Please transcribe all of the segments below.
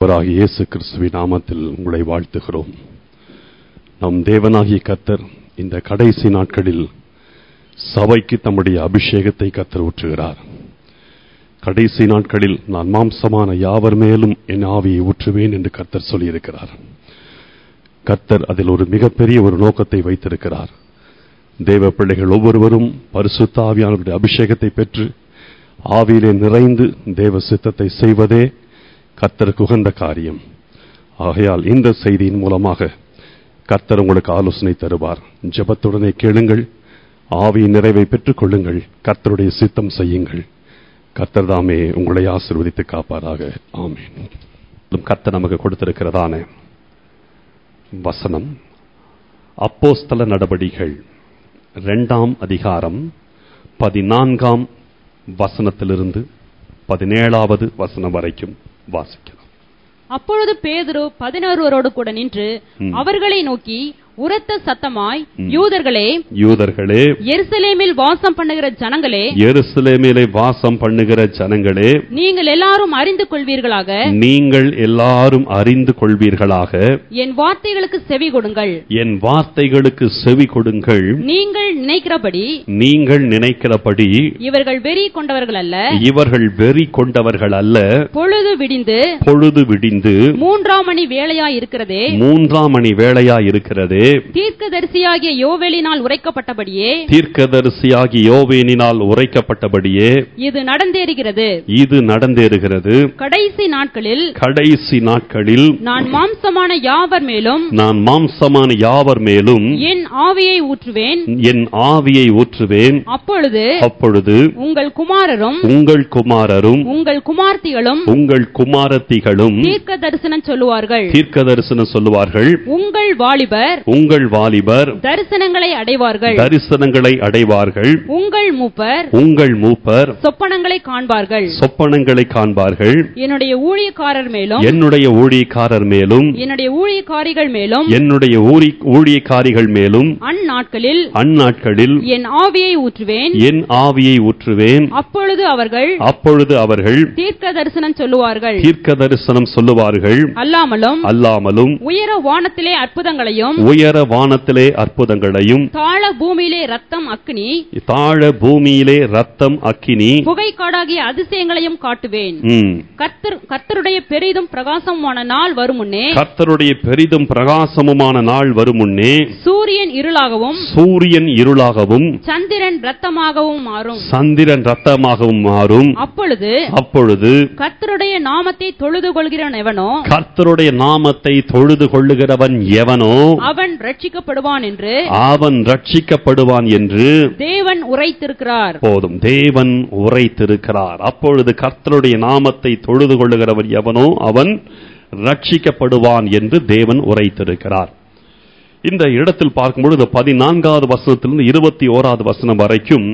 ஆண்டவராகிய இயேசு கிறிஸ்துவின் நாமத்தில் உங்களை வாழ்த்துகிறோம் நம் தேவனாகிய கத்தர் இந்த கடைசி நாட்களில் சபைக்கு தம்முடைய அபிஷேகத்தை கத்தர் ஊற்றுகிறார் கடைசி நாட்களில் நான் மாம்சமான யாவர் மேலும் என் ஆவியை ஊற்றுவேன் என்று கர்த்தர் சொல்லியிருக்கிறார் கர்த்தர் அதில் ஒரு மிகப்பெரிய ஒரு நோக்கத்தை வைத்திருக்கிறார் தேவ பிள்ளைகள் ஒவ்வொருவரும் பரிசுத்த ஆவியானவருடைய அபிஷேகத்தை பெற்று ஆவியிலே நிறைந்து தேவ சித்தத்தை செய்வதே கர்த்தருக்கு உகந்த காரியம் ஆகையால் இந்த செய்தியின் மூலமாக கர்த்தர் உங்களுக்கு ஆலோசனை தருவார் ஜெபத்துடனே கேளுங்கள் ஆவியின் நிறைவை பெற்றுக் கொள்ளுங்கள் கர்த்தருடைய சித்தம் செய்யுங்கள் கர்த்தர் தாமே உங்களை ஆசிர்வதித்து காப்பாராக ஆமேன் கர்த்தர் நமக்கு கொடுத்திருக்கிறதான வசனம் அப்போஸ்தல நடபடிகள் இரண்டாம் அதிகாரம் பதினான்காம் வசனத்திலிருந்து பதினேழாவது வசனம் வரைக்கும் வாசிக்கலாம் அப்பொழுது பேதுரு பதினொருவரோடு கூட நின்று ம். அவர்களை நோக்கி உரத்த சத்தமாய் ம். யூதர்களே யூதர்களே எருசலேமில் வாசம் பண்ணுகிற ஜனங்களே எருசலேமிலே வாசம் பண்ணுகிற ஜனங்களே நீங்கள் எல்லாரும் அறிந்து கொள்வீர்களாக நீங்கள் எல்லாரும் அறிந்து கொள்வீர்களாக என் வார்த்தைகளுக்கு செவி கொடுங்கள் என் வார்த்தைகளுக்கு செவி கொடுங்கள் நீங்கள் நினைக்கிறபடி நீங்கள் நினைக்கிறபடி இவர்கள் வெறி கொண்டவர்கள் அல்ல இவர்கள் வெறி கொண்டவர்கள் அல்ல பொழுது விடிந்து பொழுது விடிந்து மூன்றாம் மணி வேளையாய் இருக்கிறதே மூன்றாம் மணி வேளையா இருக்கிறதே தீர்க்கதரிசியாகிய யோவேலினால் உரைக்கப்பட்டபடியே தீர்க்கதரிசியாகி யோவேனினால் உரைக்கப்பட்டபடியே இது நடந்தேறுகிறது இது நடந்தேறுகிறது கடைசி நாட்களில் கடைசி நாட்களில் நான் மாம்சமான யாவர் மேலும் நான் மாம்சமான யாவர் மேலும் என் ஆவியை ஊற்றுவேன் என் ஆவியை ஊற்றுவேன் அப்பொழுது அப்பொழுது உங்கள் குமாரரும் உங்கள் குமாரரும் உங்கள் குமார்த்திகளும் உங்கள் குமாரத்திகளும் தீர்க்க தரிசனம் சொல்லுவார்கள் தீர்க்க தரிசனம் சொல்லுவார்கள் உங்கள் வாலிபர் உங்கள் வாலிபர் தரிசனங்களை அடைவார்கள் தரிசனங்களை அடைவார்கள் உங்கள் மூப்பர் உங்கள் மூப்பர் சொப்பனங்களை காண்பார்கள் சொப்பனங்களை காண்பார்கள் என்னுடைய ஊழியக்காரர் மேலும் என்னுடைய ஊழியக்காரர் மேலும் என்னுடைய ஊழியக்காரிகள் மேலும் என்னுடைய ஊழி- ஊழியக்காரிகள் மேலும் அந்நாட்களில் அந்நாட்களில் என் ஆவியை ஊற்றுவேன் என் ஆவியை ஊற்றுவேன் அப்பொழுது அவர்கள் அப்பொழுது அவர்கள் தீர்க்க தரிசனம் சொல்லுவார்கள் தீர்க்க தரிசனம் சொல்லுவார்கள் அல்லாமலும் அல்லாமலும் உயர வானத்திலே அற்புதங்களையும் உயர வானத்திலே அற்புதங்களையும் தாழ பூமியிலே ரத்தம் அக்னி தாழ பூமியிலே ரத்தம் அக்கினி புகைக்காடாகிய அதிசயங்களையும் காட்டுவேன் ம். கர்த்தர் கர்த்தருடைய பெரிதும் பிரகாசமான நாள் வரும் முன்னே கர்த்தருடைய பெரிதும் பிரகாசமுமான நாள் வரும் முன்னே சூரியன் இருளாகவும் சூரியன் இருளாகவும் சந்திரன் ரத்தமாகவும் மாறும் சந்திரன் ரத்தமாகவும் மாறும் அப்பொழுது அப்பொழுது கர்த்தருடைய நாமத்தை தொழுது கொள்கிறவன் எவனோ கர்த்தருடைய நாமத்தை தொழுது கொள்ளுகிறவன் எவனோ அவன் ரட்சிக்கப்படுவான் என்று அவன் ரட்சிக்கப்படுவான் என்று தேவன் உரைத்திருக்கிறார் போதும் தேவன் உரைத்திருக்கிறார் அப்பொழுது கர்த்தருடைய நாமத்தை தொழுது கொள்ளுகிறவன் எவனோ அவன் ரட்சிக்கப்படுவான் என்று தேவன் உரைத்திருக்கிறார் இந்த இடத்தில் பார்க்கும்பொழுது பதினான்காவது வசனத்திலிருந்து இருபத்தி ஓராவது வசனம் வரைக்கும்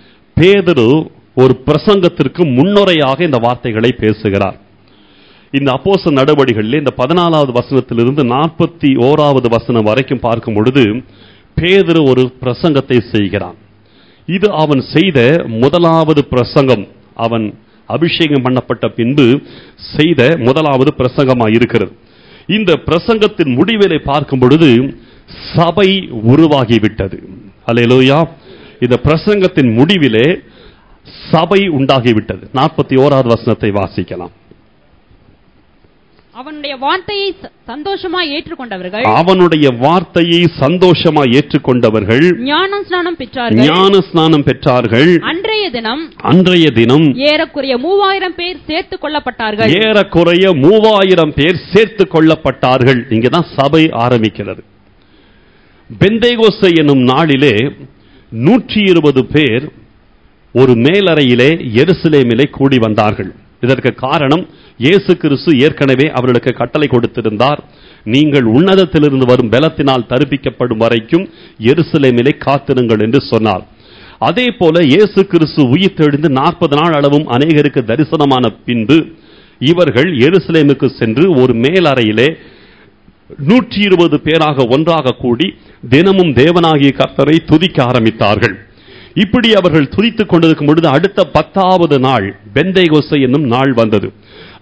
பேதுரு ஒரு பிரசங்கத்திற்கு முன்னுரையாக இந்த வார்த்தைகளை பேசுகிறார் இந்த அப்போச நடவடிகளில் இந்த பதினாலாவது வசனத்திலிருந்து நாற்பத்தி ஓராவது வசனம் வரைக்கும் பார்க்கும் பொழுது பேதுரு ஒரு பிரசங்கத்தை செய்கிறான் இது அவன் செய்த முதலாவது பிரசங்கம் அவன் அபிஷேகம் பண்ணப்பட்ட பின்பு செய்த முதலாவது பிரசங்கமாக இருக்கிறது இந்த பிரசங்கத்தின் முடிவிலை பார்க்கும் பொழுது சபை உருவாகிவிட்டது அல்லேலூயா இந்த பிரசங்கத்தின் முடிவிலே சபை உண்டாகிவிட்டது நாற்பத்தி ஓராவது வசனத்தை வாசிக்கலாம் அவனுடைய வார்த்தையை ச- சந்தோஷமாய் ஏற்றுக்கொண்டவர்கள் அவனுடைய வார்த்தையை சந்தோஷமா ஏற்றுக்கொண்டவர்கள் ஞானம் ஸ்நானம் பெற்றார்கள் ஞான ஸ்நானம் பெற்றார்கள் அன்றைய தினம் அன்றைய தினம் ஏறக்குறைய மூவாயிரம் பேர் சேர்த்துக் கொள்ளப்பட்டார்கள் ஏறக்குறைய மூவாயிரம் பேர் சேர்த்து கொள்ளப்பட்டார்கள் இங்கதான் சபை ஆரம்பிக்கிறது பெந்தேகோசை என்னும் நாளிலே நூற்றி இருபது பேர் ஒரு மேலறையிலே எருசலேமிலே கூடி வந்தார்கள் இதற்கு காரணம் இயேசு கிறிஸ்து ஏற்கனவே அவர்களுக்கு கட்டளை கொடுத்திருந்தார் நீங்கள் உன்னதத்திலிருந்து வரும் பலத்தினால் தருப்பிக்கப்படும் வரைக்கும் எருசலேமிலே காத்திருங்கள் என்று சொன்னார் அதே போல இயேசு கிறிஸ்து உயிர்த்தெழுந்து நாற்பது நாள் அளவும் அநேகருக்கு தரிசனமான பின்பு இவர்கள் எருசலேமுக்கு சென்று ஒரு மேலறையிலே நூற்றி இருபது பேராக ஒன்றாக கூடி தினமும் தேவனாகிய கர்த்தரை துதிக்க ஆரம்பித்தார்கள் இப்படி அவர்கள் துதித்துக் கொண்டிருக்கும் பொழுது அடுத்த பத்தாவது நாள் பெந்தைகோசை என்னும் நாள் வந்தது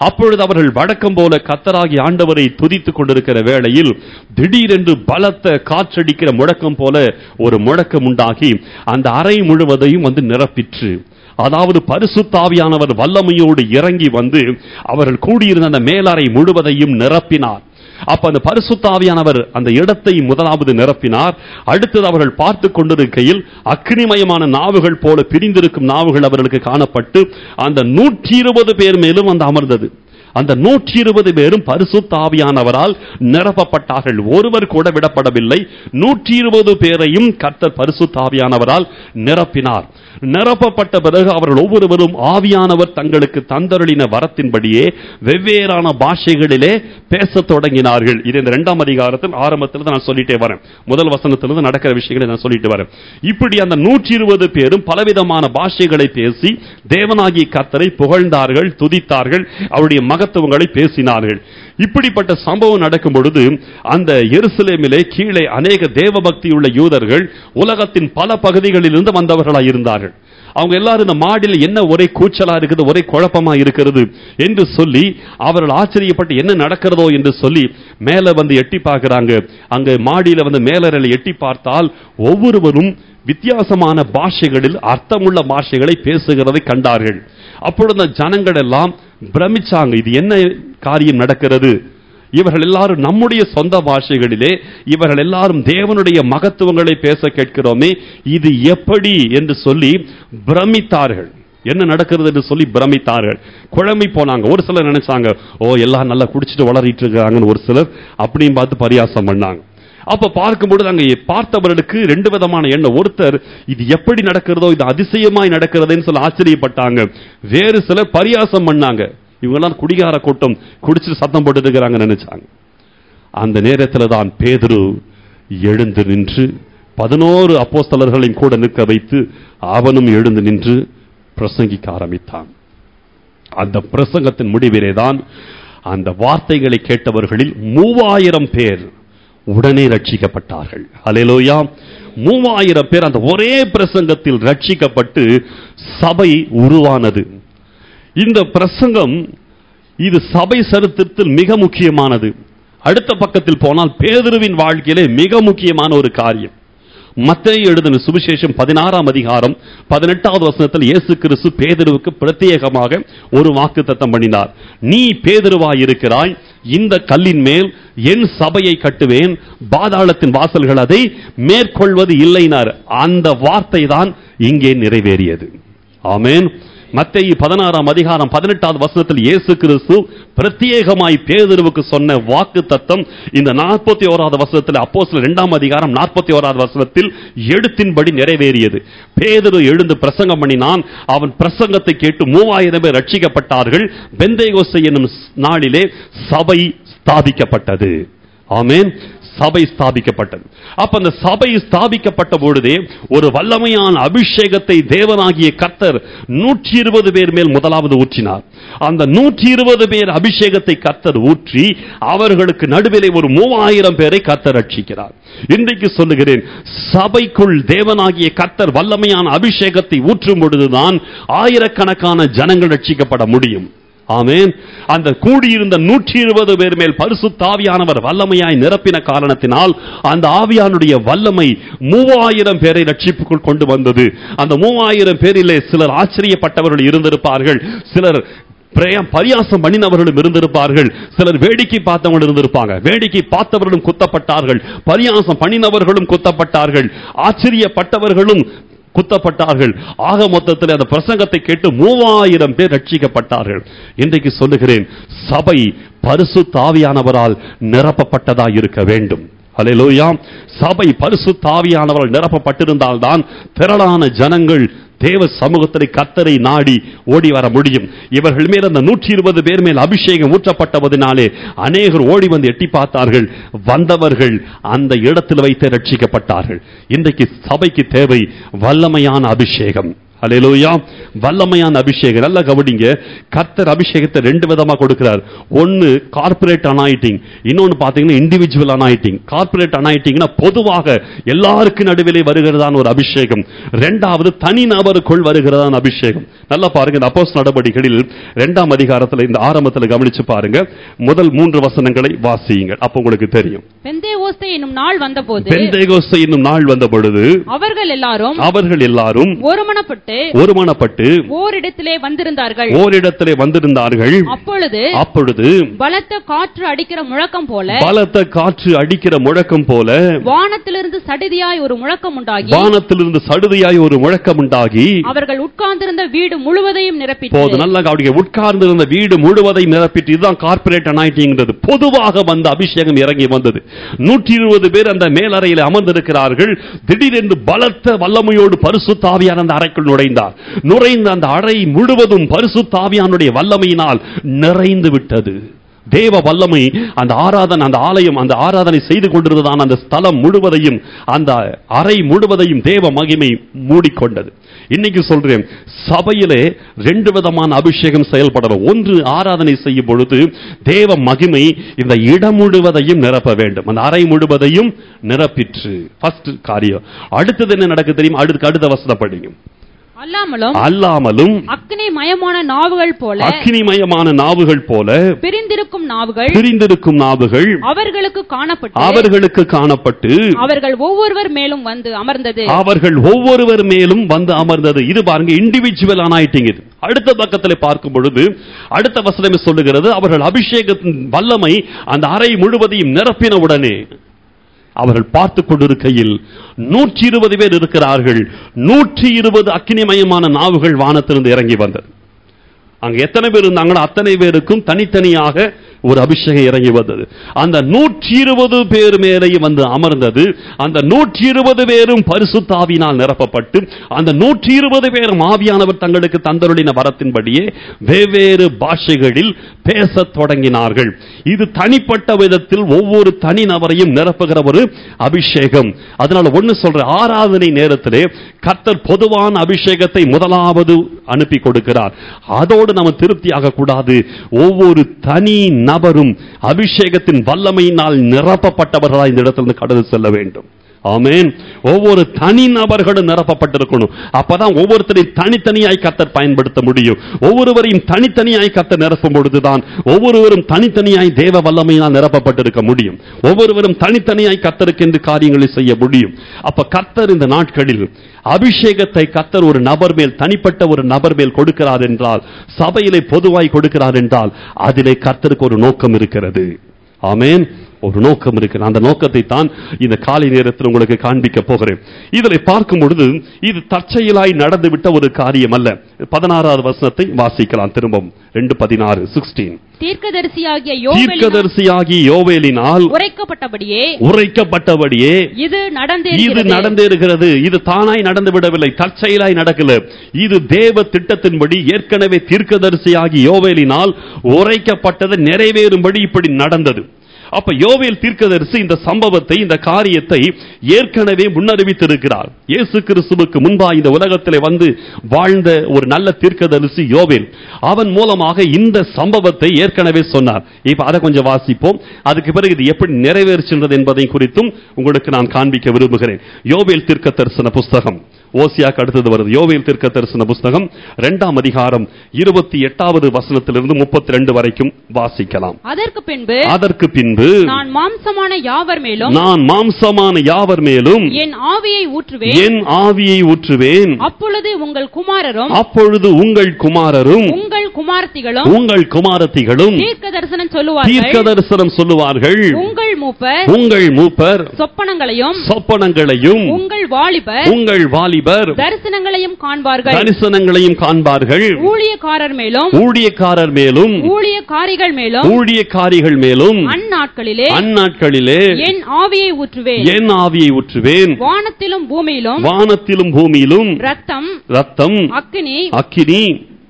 அப்பொழுது அவர்கள் வழக்கம் போல கத்தராகி ஆண்டவரை துதித்துக் கொண்டிருக்கிற வேளையில் திடீரென்று பலத்த காற்றடிக்கிற முழக்கம் போல ஒரு முழக்கம் உண்டாகி அந்த அறை முழுவதையும் வந்து நிரப்பிற்று அதாவது பரிசுத்தாவியானவர் வல்லமையோடு இறங்கி வந்து அவர்கள் கூடியிருந்த அந்த மேலறை முழுவதையும் நிரப்பினார் அப்ப அந்த பரிசுத்தாவியானவர் அந்த இடத்தை முதலாவது நிரப்பினார் அடுத்தது அவர்கள் பார்த்து கொண்டிருக்கையில் அக்னிமயமான நாவுகள் போல பிரிந்திருக்கும் நாவுகள் அவர்களுக்கு காணப்பட்டு அந்த நூற்றி இருபது பேர் மேலும் வந்து அமர்ந்தது அந்த நூற்றி இருபது பேரும் பரிசுத்தாவியானவரால் நிரப்பப்பட்டார்கள் ஒருவர் கூட விடப்படவில்லை நூற்றி இருபது பேரையும் கர்த்தர் பரிசுத்தாவியானவரால் நிரப்பினார் நிரப்பப்பட்ட பிறகு அவர்கள் ஒவ்வொருவரும் ஆவியானவர் தங்களுக்கு தந்தருளின வரத்தின்படியே வெவ்வேறான பாஷைகளிலே பேசத் தொடங்கினார்கள் இது இந்த இரண்டாம் அதிகாரத்தில் ஆரம்பத்தில் நான் சொல்லிட்டே வரேன் முதல் வசனத்திலிருந்து நடக்கிற விஷயங்களை நான் சொல்லிட்டு வரேன் இப்படி அந்த நூற்றி இருபது பேரும் பலவிதமான பாஷைகளை பேசி தேவனாகிய கர்த்தரை புகழ்ந்தார்கள் துதித்தார்கள் அவருடைய மகத்துவங்களை பேசினார்கள் இப்படிப்பட்ட சம்பவம் நடக்கும் பொழுது அந்த எருசலேமிலே கீழே அநேக தேவபக்தியுள்ள யூதர்கள் உலகத்தின் பல பகுதிகளிலிருந்து வந்தவர்களாய் இருந்தார்கள் அவங்க எல்லாரும் இந்த மாடியில் என்ன ஒரே கூச்சலா இருக்குது ஒரே குழப்பமா இருக்கிறது என்று சொல்லி அவர்கள் ஆச்சரியப்பட்டு என்ன நடக்கிறதோ என்று சொல்லி மேல வந்து எட்டி பார்க்கறாங்க அங்க மாடியில வந்து மேலறையில் எட்டி பார்த்தால் ஒவ்வொருவரும் வித்தியாசமான பாஷைகளில் அர்த்தமுள்ள பாஷைகளை பேசுகிறதை கண்டார்கள் அப்பொழுது அந்த ஜனங்கள் எல்லாம் பிரமிச்சாங்க இது என்ன காரியம் நடக்கிறது இவர்கள் எல்லாரும் நம்முடைய சொந்த பாஷைகளிலே இவர்கள் எல்லாரும் தேவனுடைய மகத்துவங்களை பேச கேட்கிறோமே இது எப்படி என்று சொல்லி பிரமித்தார்கள் என்ன நடக்கிறது என்று சொல்லி பிரமித்தார்கள் குழம்பி போனாங்க ஒரு சிலர் நினைச்சாங்க ஓ எல்லாம் நல்லா குடிச்சிட்டு வளரிட்டு இருக்காங்கன்னு ஒரு சிலர் அப்படியும் பார்த்து பரியாசம் பண்ணாங்க அப்ப பார்க்கும்பொழுது அங்க பார்த்தவர்களுக்கு ரெண்டு விதமான எண்ணம் ஒருத்தர் இது எப்படி நடக்கிறதோ இது அதிசயமாய் நடக்கிறதுன்னு சொல்லி ஆச்சரியப்பட்டாங்க வேறு சிலர் பரியாசம் பண்ணாங்க இவங்கெல்லாம் குடிகார கூட்டம் குடிச்சிட்டு சத்தம் போட்டு இருக்கிறாங்க நினைச்சாங்க அந்த நேரத்தில் தான் பேதுரு எழுந்து நின்று பதினோரு அப்போஸ்தலர்களையும் கூட நிற்க வைத்து அவனும் எழுந்து நின்று பிரசங்கிக்க ஆரம்பித்தான் அந்த பிரசங்கத்தின் முடிவிலே தான் அந்த வார்த்தைகளை கேட்டவர்களில் மூவாயிரம் பேர் உடனே ரட்சிக்கப்பட்டார்கள் அலையலோயா மூவாயிரம் பேர் அந்த ஒரே பிரசங்கத்தில் ரட்சிக்கப்பட்டு சபை உருவானது இந்த பிரசங்கம் இது சபை சரித்திரத்தில் மிக முக்கியமானது அடுத்த பக்கத்தில் போனால் பேதுருவின் வாழ்க்கையிலே மிக முக்கியமான ஒரு காரியம் மத்திய எழுதின சுவிசேஷம் பதினாறாம் அதிகாரம் பதினெட்டாவது வசனத்தில் இயேசு கிறிஸ்து பேதுருவுக்கு பிரத்யேகமாக ஒரு வாக்கு தத்தம் பண்ணினார் நீ பேதுருவாய் இருக்கிறாய் இந்த கல்லின் மேல் என் சபையை கட்டுவேன் பாதாளத்தின் வாசல்கள் அதை மேற்கொள்வது இல்லைனார் அந்த வார்த்தை தான் இங்கே நிறைவேறியது ஆமேன் மத்தேயு பதினாறாம் அதிகாரம் பதினெட்டாவது வசனத்தில் இயேசு கிறிஸ்து பிரத்யேகமாய் பேதுருவுக்கு சொன்ன வாக்கு தத்தம் இந்த நாற்பத்தி ஓராவது வசனத்தில் அப்போ சில இரண்டாம் அதிகாரம் நாற்பத்தி ஓராவது வசனத்தில் எழுத்தின்படி நிறைவேறியது பேதுரு எழுந்து பிரசங்கம் பண்ணினான் அவன் பிரசங்கத்தை கேட்டு மூவாயிரம் பேர் ரட்சிக்கப்பட்டார்கள் பெந்தைகோசை என்னும் நாளிலே சபை ஸ்தாபிக்கப்பட்டது ஆமேன் சபை ஸ்தாபிக்கப்பட்டது அப்ப அந்த சபை ஸ்தாபிக்கப்பட்ட பொழுதே ஒரு வல்லமையான அபிஷேகத்தை தேவனாகிய கர்த்தர் நூற்றி இருபது பேர் மேல் முதலாவது ஊற்றினார் அந்த நூற்றி இருபது பேர் அபிஷேகத்தை கர்த்தர் ஊற்றி அவர்களுக்கு நடுவிலே ஒரு மூவாயிரம் பேரை கர்த்தர் ரட்சிக்கிறார் இன்றைக்கு சொல்லுகிறேன் சபைக்குள் தேவனாகிய கர்த்தர் வல்லமையான அபிஷேகத்தை ஊற்றும் பொழுதுதான் ஆயிரக்கணக்கான ஜனங்கள் ரட்சிக்கப்பட முடியும் ஆமேன் அந்த கூடியிருந்த நூற்றி இருபது பேர் மேல் பரிசுத்தாவியானவர் வல்லமையாய் நிரப்பின காரணத்தினால் அந்த ஆவியானுடைய வல்லமை மூவாயிரம் பேரை ரட்சிப்புக்குள் கொண்டு வந்தது அந்த மூவாயிரம் பேரிலே சிலர் ஆச்சரியப்பட்டவர்கள் இருந்திருப்பார்கள் சிலர் பிரயம் பரியாசம் பண்ணினவர்களும் இருந்திருப்பார்கள் சிலர் வேடிக்கை பார்த்தவர்கள் இருந்திருப்பாங்க வேடிக்கை பார்த்தவர்களும் குத்தப்பட்டார்கள் பரியாசம் பண்ணினவர்களும் குத்தப்பட்டார்கள் ஆச்சரியப்பட்டவர்களும் குத்தப்பட்டார்கள் ஆக மொத்தத்தில் அந்த பிரசங்கத்தை கேட்டு மூவாயிரம் பேர் ரட்சிக்கப்பட்டார்கள் இன்றைக்கு சொல்லுகிறேன் சபை பரிசு தாவியானவரால் நிரப்பப்பட்டதா இருக்க வேண்டும் அலையிலோயா சபை பரிசு தாவியானவரால் நிரப்பப்பட்டிருந்தால் தான் திரளான ஜனங்கள் தேவ சமூகத்தில் கத்தரை நாடி ஓடி வர முடியும் இவர்கள் மேல் அந்த நூற்றி இருபது பேர் மேல் அபிஷேகம் ஊற்றப்பட்டவதனாலே அநேகர் ஓடி வந்து எட்டி பார்த்தார்கள் வந்தவர்கள் அந்த இடத்தில் வைத்து ரட்சிக்கப்பட்டார்கள் இன்றைக்கு சபைக்கு தேவை வல்லமையான அபிஷேகம் அல்லேலூயா வல்லமையான அபிஷேகம் நல்லா கவனிங்க கர்த்தர் அபிஷேகத்தை ரெண்டு விதமா கொடுக்கிறார் ஒன்னு கார்ப்பரேட் அனாயிட்டிங் இன்னொன்னு பாத்தீங்கன்னா இண்டிவிஜுவல் அனாயிட்டிங் கார்ப்பரேட் அனாயிட்டிங்னா பொதுவாக எல்லாருக்கும் நடுவிலே வருகிறதான ஒரு அபிஷேகம் ரெண்டாவது தனி நபருக்குள் வருகிறதான அபிஷேகம் நல்லா பாருங்க இந்த அப்போஸ் நடவடிக்கைகளில் இரண்டாம் அதிகாரத்துல இந்த ஆரம்பத்துல கவனிச்சு பாருங்க முதல் மூன்று வசனங்களை வாசியுங்க அப்ப உங்களுக்கு தெரியும் பெந்தேகோஸ்தே என்னும் நாள் வந்தபோது பெந்தேகோஸ்தே என்னும் நாள் வந்த பொழுது அவர்கள் எல்லாரும் அவர்கள் எல்லாரும் ஒருமனப்பட்டு ஒருமனப்பட்டு ஓரிடத்திலே வந்திருந்தார்கள் ஓரிடத்திலே வந்திருந்தார்கள் அப்பொழுது அப்பொழுது பலத்த காற்று அடிக்கிற முழக்கம் போல பலத்த காற்று அடிக்கிற முழக்கம் போல வானத்திலிருந்து சடிதியாய் ஒரு முழக்கம் உண்டாகி வானத்திலிருந்து சடுதியாய் ஒரு முழக்கம் உண்டாகி அவர்கள் உட்கார்ந்திருந்த வீடு முழுவதையும் போது நிரப்பிட்டு நல்லா கவனிக்க உட்கார்ந்து இருந்த வீடு முழுவதையும் நிரப்பிட்டு இதுதான் கார்ப்பரேட் அனாயிட்டிங்கிறது பொதுவாக வந்த அபிஷேகம் இறங்கி வந்தது நூற்றி இருபது பேர் அந்த மேலறையில் அமர்ந்திருக்கிறார்கள் திடீரென்று பலத்த வல்லமையோடு பரிசுத்தாவியான அந்த அறைக்குள் நுழைந்தார் நுழைந்த அந்த அறை முழுவதும் பரிசுத்தாவியானுடைய வல்லமையினால் நிறைந்து விட்டது தேவ வல்லமை அந்த ஆராதனை அந்த ஆலயம் அந்த ஆராதனை செய்து கொண்டிருந்ததான அந்த ஸ்தலம் முழுவதையும் அந்த அறை முழுவதையும் தேவ மகிமை மூடிக்கொண்டது இன்னைக்கு சொல்றேன் சபையிலே ரெண்டு விதமான அபிஷேகம் செயல்படணும் ஒன்று ஆராதனை செய்யும் பொழுது தேவ மகிமை இந்த இடம் முழுவதையும் நிரப்ப வேண்டும் அந்த அறை முழுவதையும் நிரப்பிற்று ஃபர்ஸ்ட் காரியம் அடுத்தது என்ன நடக்கு தெரியும் அடுத்து அடுத்த வசனம் படிங்க அல்லாமலும் அல்லாமலும் அக்னி மயமான நாவுகள் போல அக்கினிமயமான நாவுகள் போல பிரிந்திருக்கும் நாவுகள் பிரிந்திருக்கும் நாவுகள் அவர்களுக்கு காணப்பட்டு அவர்களுக்கு காணப்பட்டு அவர்கள் ஒவ்வொருவர் மேலும் வந்து அமர்ந்தது அவர்கள் ஒவ்வொருவர் மேலும் வந்து அமர்ந்தது இது பாருங்க இண்டிவிஜுவல் ஆனாயிட்டிங் இது அடுத்த பக்கத்தில் பார்க்கும் பொழுது அடுத்த வசனமே சொல்லுகிறது அவர்கள் அபிஷேகத்தின் வல்லமை அந்த அறை முழுவதையும் நிரப்பின உடனே அவர்கள் பார்த்து கொண்டிருக்கையில் நூற்றி இருபது பேர் இருக்கிறார்கள் நூற்றி இருபது அக்கினிமயமான நாவுகள் வானத்திலிருந்து இறங்கி வந்தது அங்க எத்தனை பேர் இருந்தாங்களோ அத்தனை பேருக்கும் தனித்தனியாக ஒரு அபிஷேகம் இறங்கி வந்தது அந்த நூற்றி இருபது பேர் மேலேயும் வந்து அமர்ந்தது அந்த நூற்றி இருபது பேரும் பரிசுத்தாவினால் நிரப்பப்பட்டு அந்த நூற்றி இருபது பேரும் ஆவியானவர் தங்களுக்கு தந்தருளின வரத்தின்படியே வெவ்வேறு பாஷைகளில் பேசத் தொடங்கினார்கள் இது தனிப்பட்ட விதத்தில் ஒவ்வொரு தனி நபரையும் நிரப்புகிற ஒரு அபிஷேகம் அதனால ஒண்ணு சொல்ற ஆராதனை நேரத்திலே கர்த்தர் பொதுவான அபிஷேகத்தை முதலாவது அனுப்பி கொடுக்கிறார் அதோடு நம்ம திருப்தியாக கூடாது ஒவ்வொரு தனி நபரும் அபிஷேகத்தின் வல்லமையினால் நிரப்பப்பட்டவர்களாய் இந்த இடத்திலிருந்து கடந்து செல்ல வேண்டும் ஆமென் ஒவ்வொரு தனி நபர்களும் நிரப்பப்பட்டிருக்கணும் அப்பதான் ஒவ்வொருத்தரையும் தனித்தனியாய் கத்தர் பயன்படுத்த முடியும் ஒவ்வொருவரையும் தனித்தனியாய் கத்தர் நிரப்பும் பொழுதுதான் ஒவ்வொருவரும் தனித்தனியாய் தேவ வல்லமையினால் நிரப்பப்பட்டிருக்க முடியும் ஒவ்வொருவரும் தனித்தனியாய் கத்தருக்கென்று காரியங்களை செய்ய முடியும் அப்ப கத்தர் இந்த நாட்களில் அபிஷேகத்தை கத்தர் ஒரு நபர் மேல் தனிப்பட்ட ஒரு நபர் மேல் கொடுக்கிறார் என்றால் சபையிலே பொதுவாய் கொடுக்கிறார் என்றால் அதிலே கர்த்தருக்கு ஒரு நோக்கம் இருக்கிறது ஆமென் ஒரு நோக்கம் இருக்கு அந்த நோக்கத்தை தான் இந்த காலை நேரத்தில் உங்களுக்கு காண்பிக்க போகிறேன் இதில் பார்க்கும் பொழுது இது தற்செயலாய் நடந்துவிட்ட ஒரு காரியம் அல்ல பதினாறாவது வசனத்தை வாசிக்கலாம் திரும்பவும் ரெண்டு பதினாறு சிக்ஸ்டீன் தீர்க்கதரிசியாகிய யோவேலினால் தீர்க்கதரிசியாகி யோவேலினால் உரைக்கப்பட்டபடியே உரைக்கப்பட்டபடியே இது இது நடந்தேறுகிறது நடந்தேறுகிறது இது தானாய் நடந்து விடவில்லை தற்செயலாய் நடக்கல இது தேவ திட்டத்தின்படி ஏற்கனவே தீர்க்கதரிசியாகி யோவேலினால் உரைக்கப்பட்டது நிறைவேறும்படி இப்படி நடந்தது அப்ப யோவேல் தீர்க்கதரிசி இந்த சம்பவத்தை இந்த காரியத்தை ஏற்கனவே முன்னறிவித்திருக்கிறார் இயேசு கிறிஸ்துவுக்கு முன்பா இந்த உலகத்திலே வந்து வாழ்ந்த ஒரு நல்ல தீர்க்கதரிசி யோவேல் அவன் மூலமாக இந்த சம்பவத்தை ஏற்கனவே சொன்னார் இப்ப அதை கொஞ்சம் வாசிப்போம் அதுக்கு பிறகு இது எப்படி நிறைவேறுகின்றது என்பதை குறித்தும் உங்களுக்கு நான் காண்பிக்க விரும்புகிறேன் யோவேல் தீர்க்க தரிசன புஸ்தகம் ஓசியாக்கு அடுத்தது வருது யோவேல் தீர்க்க தரிசன புஸ்தகம் இரண்டாம் அதிகாரம் இருபத்தி எட்டாவது வசனத்திலிருந்து முப்பத்தி ரெண்டு வரைக்கும் வாசிக்கலாம் அதற்கு பின்பு அதற்கு பின்பு நான் மாம்சமான யாவர் மேலும் நான் மாம்சமான யாவர் மேலும் என் ஆவியை ஊற்றுவேன் என் ஆவியை ஊற்றுவேன் அப்பொழுது உங்கள் குமாரரும் அப்பொழுது உங்கள் குமாரரும் உங்கள் குமாரத்திகளும் உங்கள் குமாரத்திகளும் தீர்க்க தரிசனம் சொல்லுவார்கள் தீர்க்க தரிசனம் சொல்லுவார்கள் உங்கள் மூப்பர் உங்கள் மூப்பர் சொப்பனங்களையும் சொப்பனங்களையும் உங்கள் வாலிபர் உங்கள் வாலிபர் தரிசனங்களையும் காண்பார்கள் தரிசனங்களையும் காண்பார்கள் ஊழியக்காரர் மேலும் ஊழியக்காரர் மேலும் ஊழியக்காரிகள் மேலும் ஊழியக்காரிகள் மேலும் அந்நாட்களிலே அந்நாட்களிலே என் ஆவியை ஊற்றுவேன் என் ஆவியை ஊற்றுவேன் வானத்திலும் பூமியிலும் வானத்திலும் பூமியிலும் ரத்தம் ரத்தம் அக்கினி அக்கினி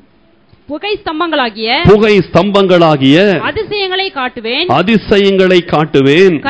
புகை ஸ்தம்பங்களாகிய புகை ஸ்தம்பங்களாகிய அதிசயங்களை காட்டுவேன் அதிசயங்களை காட்டுவேன் கர்த்தருடைய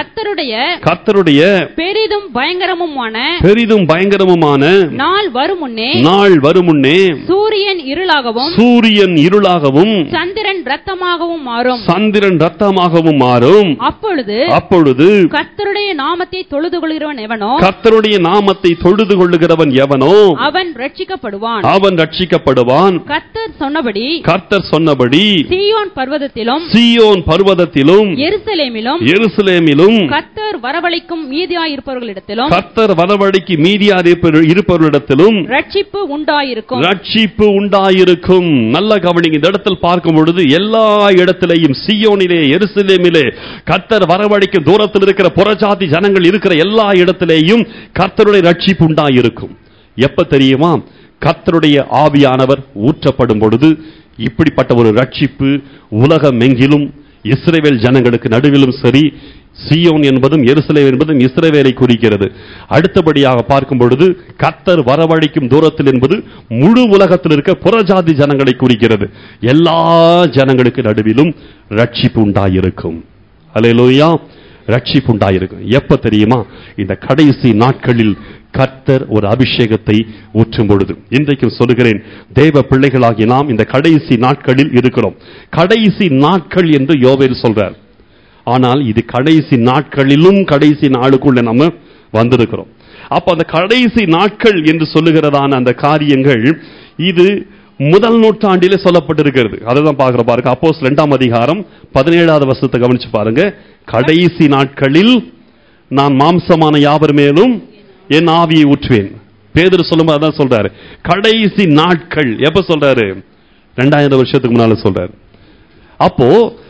கர்த்தருடைய கர்த்தருடைய பெரிதும் பயங்கரமுமான பெரிதும் பயங்கரமுமான நாள் வரும் முன்னே நாள் வரும் முன்னே சூரியன் இருளாகவும் சூரியன் இருளாகவும் சந்திரன் ரத்தமாகவும் மாறும் சந்திரன் ரத்தமாகவும் மாறும் அப்பொழுது அப்பொழுது கர்த்தருடைய நாமத்தை தொழுது கொள்கிறவன் எவனோ கர்த்தருடைய நாமத்தை தொழுது கொள்ளுகிறவன் எவனோ அவன் ரட்சிக்கப்படுவான் அவன் ரட்சிக்கப்படுவான் கர்த்தர் சொன்னபடி கர்த்தர் சொன்னபடி சீயோன் பர்வதத்திலும் சீயோன் பர்வதத்திலும் எருசலேமிலும் எருசலேமிலும் கர்த்தர் வரவழைக்கும் மீதியாயிருப்பவர்களிடத்திலும் கர்த்தர் வரவழைக்கு மீதியார் இருப்பவர்- இருப்பவரிடத்திலும் ரட்சிப்பு உண்டாயிருக்கும் ரட்சிப்பு உண்டாயிருக்கும் நல்ல கவனிங்க இந்த இடத்தில் பார்க்கும் பொழுது எல்லா இடத்திலேயும் சியோனிலே எருசலேமிலே கர்த்தர் வரவழைக்கும் தூரத்தில் இருக்கிற புறஜாதி ஜனங்கள் இருக்கிற எல்லா இடத்திலேயும் கர்த்தருடைய ரட்சிப்பு உண்டாயிருக்கும் எப்ப தெரியுமா கர்த்தருடைய ஆவியானவர் ஊற்றப்படும் பொழுது இப்படிப்பட்ட ஒரு ரட்சிப்பு உலகமெங்கிலும் இஸ்ரவேல் ஜனங்களுக்கு நடுவிலும் சரி சியோன் என்பதும் எருசலேம் என்பதும் இஸ்ரவேலை குறிக்கிறது அடுத்தபடியாக பார்க்கும் பொழுது கத்தர் வரவழைக்கும் தூரத்தில் என்பது முழு உலகத்தில் இருக்க புறஜாதி ஜனங்களை குறிக்கிறது எல்லா ஜனங்களுக்கு நடுவிலும் ரட்சிப்பு உண்டாயிருக்கும் அல்லேலூயா ரட்சிப்பு உண்டாயிருக்கும் எப்ப தெரியுமா இந்த கடைசி நாட்களில் கர்த்தர் ஒரு அபிஷேகத்தை ஊற்றும் பொழுது இன்றைக்கும் சொல்லுகிறேன் தேவ பிள்ளைகளாகி நாம் இந்த கடைசி நாட்களில் இருக்கிறோம் கடைசி நாட்கள் என்று யோவேல் சொல்றார் ஆனால் இது கடைசி நாட்களிலும் கடைசி நாளுக்குள்ள நம்ம வந்திருக்கிறோம் அப்ப அந்த கடைசி நாட்கள் என்று சொல்லுகிறதான அந்த காரியங்கள் இது முதல் நூற்றாண்டிலே சொல்லப்பட்டிருக்கிறது அதுதான் பார்க்கிற பாருங்க அப்போஸ் இரண்டாம் அதிகாரம் பதினேழாவது வருஷத்தை கவனிச்சு பாருங்க கடைசி நாட்களில் நான் மாம்சமான யாவர் மேலும் என் ஆவியை ஊற்றுவேன் பேதர் சொல்லும்போது அதான் சொல்றாரு கடைசி நாட்கள் எப்ப சொல்றாரு ரெண்டாயிரம் வருஷத்துக்கு முன்னால சொல்றாரு அப்போ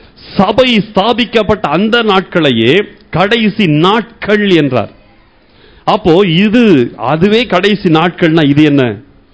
சபை ஸ்தாபிக்கப்பட்ட அந்த நாட்களையே கடைசி நாட்கள் என்றார் அப்போ இது அதுவே கடைசி நாட்கள்னா இது என்ன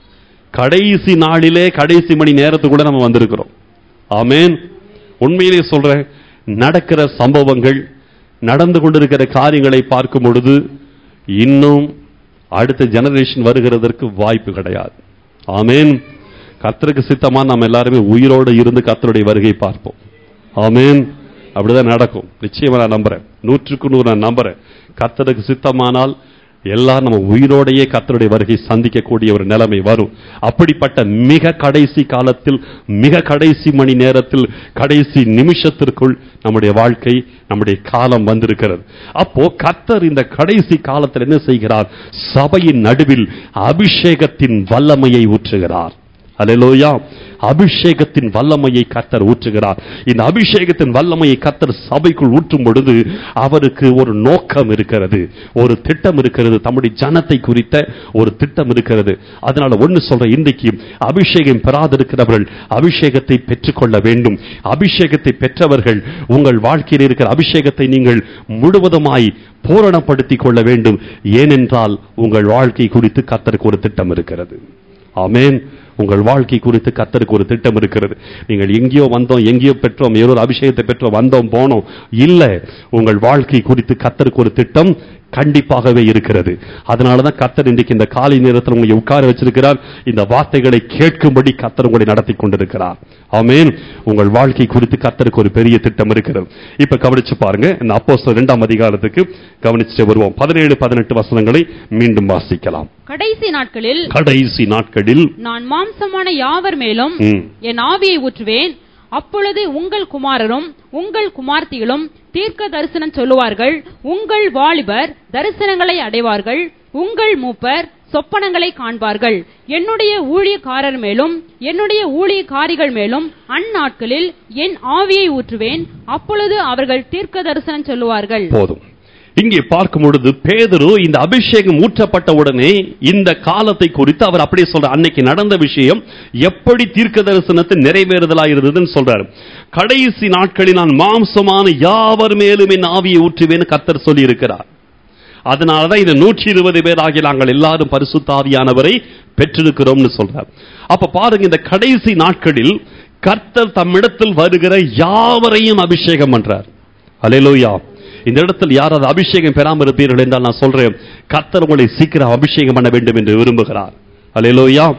கடைசி நாளிலே கடைசி மணி நேரத்துக்குள்ள நம்ம வந்திருக்கிறோம் ஆமென் உண்மையிலே சொல்றேன் நடக்கிற சம்பவங்கள் நடந்து கொண்டிருக்கிற காரியங்களை பார்க்கும் பொழுது இன்னும் அடுத்த ஜெனரேஷன் வருகிறதற்கு வாய்ப்பு கிடையாது ஆமென் கர்த்தருக்கு சித்தமா நாம் எல்லாருமே உயிரோடு இருந்து கர்த்தருடைய வருகை பார்ப்போம் ஆமென் அப்படிதான் நடக்கும் நிச்சயமா நான் நம்புறேன் நூற்றுக்கு நூறு நான் நம்புறேன் கர்த்தருக்கு சித்தமானால் எல்லாம் நம்ம உயிரோடையே கர்த்தருடைய வருகை சந்திக்கக்கூடிய ஒரு நிலைமை வரும் அப்படிப்பட்ட மிக கடைசி காலத்தில் மிக கடைசி மணி நேரத்தில் கடைசி நிமிஷத்திற்குள் நம்முடைய வாழ்க்கை நம்முடைய காலம் வந்திருக்கிறது அப்போ கர்த்தர் இந்த கடைசி காலத்தில் என்ன செய்கிறார் சபையின் நடுவில் அபிஷேகத்தின் வல்லமையை ஊற்றுகிறார் அல்லேலூயா அபிஷேகத்தின் வல்லமையை கர்த்தர் ஊற்றுகிறார் இந்த அபிஷேகத்தின் வல்லமையை கர்த்தர் சபைக்குள் ஊற்றும் பொழுது அவருக்கு ஒரு நோக்கம் இருக்கிறது ஒரு திட்டம் இருக்கிறது தம்முடைய ஜனத்தை குறித்த ஒரு திட்டம் இருக்கிறது அதனால ஒன்னு சொல்ற இன்றைக்கு அபிஷேகம் பெறாதிருக்கிறவர்கள் அபிஷேகத்தை பெற்றுக்கொள்ள வேண்டும் அபிஷேகத்தை பெற்றவர்கள் உங்கள் வாழ்க்கையில் இருக்கிற அபிஷேகத்தை நீங்கள் முழுவதுமாய் பூரணப்படுத்திக் கொள்ள வேண்டும் ஏனென்றால் உங்கள் வாழ்க்கை குறித்து கர்த்தருக்கு ஒரு திட்டம் இருக்கிறது ஆமென் உங்கள் வாழ்க்கை குறித்து கர்த்தருக்கு ஒரு திட்டம் இருக்கிறது நீங்கள் எங்கேயோ வந்தோம் எங்கேயோ பெற்றோம் ஏதோ ஒரு அபிஷேகத்தை பெற்றோம் வந்தோம் போனோம் இல்ல உங்கள் வாழ்க்கை குறித்து கர்த்தருக்கு ஒரு திட்டம் கண்டிப்பாகவே இருக்கிறது அதனாலதான் கர்த்தர் இன்றைக்கு இந்த காலை நேரத்தில் உங்களை உட்கார வச்சிருக்கிறார் இந்த வார்த்தைகளை கேட்கும்படி கர்த்தர் உங்களை நடத்தி கொண்டிருக்கிறார் ஆமென் உங்கள் வாழ்க்கை குறித்து கர்த்தருக்கு ஒரு பெரிய திட்டம் இருக்கிறது இப்ப கவனிச்சு பாருங்க இந்த அப்போஸ்தலர் இரண்டாம் அதிகாரத்துக்கு கவனிச்சுட்டு வருவோம் பதினேழு பதினெட்டு வசனங்களை மீண்டும் வாசிக்கலாம் கடைசி நாட்களில் கடைசி நாட்களில் நான் மாம்சமான யாவர் மேலும் ம், என் ஆவியை ஊற்றுவேன் அப்பொழுது உங்கள் குமாரரும் உங்கள் குமார்த்திகளும் தீர்க்க தரிசனம் சொல்லுவார்கள் உங்கள் வாலிபர் தரிசனங்களை அடைவார்கள் உங்கள் மூப்பர் சொப்பனங்களை காண்பார்கள் என்னுடைய ஊழியக்காரர் மேலும் என்னுடைய ஊழியக்காரிகள் மேலும் அந்நாட்களில் என் ஆவியை ஊற்றுவேன் அப்பொழுது அவர்கள் தீர்க்க தரிசனம் சொல்லுவார்கள் போதும் இங்கே பார்க்கும் பொழுது பேதுரு இந்த அபிஷேகம் ஊற்றப்பட்ட உடனே இந்த காலத்தை குறித்து அவர் அப்படியே சொல்றார் அன்னைக்கு நடந்த விஷயம் எப்படி தீர்க்க தரிசனத்தை நிறைவேறுதலா இருந்ததுன்னு சொல்றாரு கடைசி நாட்களில் நான் மாம்சமான யாவர் மேலும் என் ஆவியை ஊற்றுவேன்னு கத்தர் சொல்லி இருக்கிறார் அதனாலதான் இந்த நூற்றி இருபது பேர் ஆகிய நாங்கள் எல்லாரும் பரிசுத்தாவியானவரை பெற்றிருக்கிறோம்னு சொல்றார் அப்ப பாருங்க இந்த கடைசி நாட்களில் கர்த்தர் தம்மிடத்தில் வருகிற யாவரையும் அபிஷேகம் பண்றார் அலையலோயா இந்த இடத்தில் யாராவது அபிஷேகம் பெறாமல் இருப்பீர்கள் என்றால் நான் சொல்றேன் கர்த்தர் உங்களை சீக்கிரம் அபிஷேகம் பண்ண வேண்டும் என்று விரும்புகிறார் அலையலோயா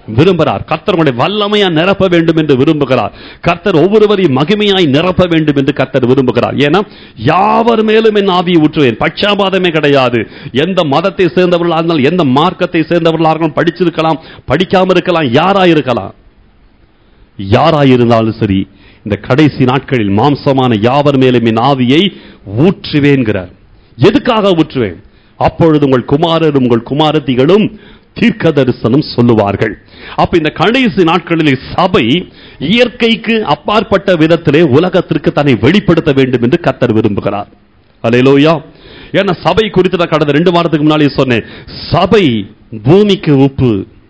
விரும்புகிறார் கர்த்தர் உங்களுடைய வல்லமையா நிரப்ப வேண்டும் என்று விரும்புகிறார் கர்த்தர் ஒவ்வொருவரையும் மகிமையாய் நிரப்ப வேண்டும் என்று கர்த்தர் விரும்புகிறார் ஏன்னா யாவர் மேலும் என் ஆவியை ஊற்றுவேன் பட்சாபாதமே கிடையாது எந்த மதத்தை சேர்ந்தவர்களாக இருந்தாலும் எந்த மார்க்கத்தை சேர்ந்தவர்களாக இருந்தாலும் படிச்சிருக்கலாம் படிக்காம இருக்கலாம் யாரா இருக்கலாம் யாராயிருந்தாலும் சரி இந்த கடைசி நாட்களில் மாம்சமான யாவர் மேலும் என் ஆவியை ஊற்றுவேன்கிறார் எதுக்காக ஊற்றுவேன் அப்பொழுது உங்கள் குமாரரும் உங்கள் குமாரத்திகளும் தீர்க்க தரிசனம் சொல்லுவார்கள் அப்ப இந்த கடைசி நாட்களில் சபை இயற்கைக்கு அப்பாற்பட்ட விதத்திலே உலகத்திற்கு தன்னை வெளிப்படுத்த வேண்டும் என்று கத்தர் விரும்புகிறார் அலையிலோயா ஏன்னா சபை குறித்து நான் கடந்த ரெண்டு வாரத்துக்கு முன்னாலே சொன்னேன் சபை பூமிக்கு உப்பு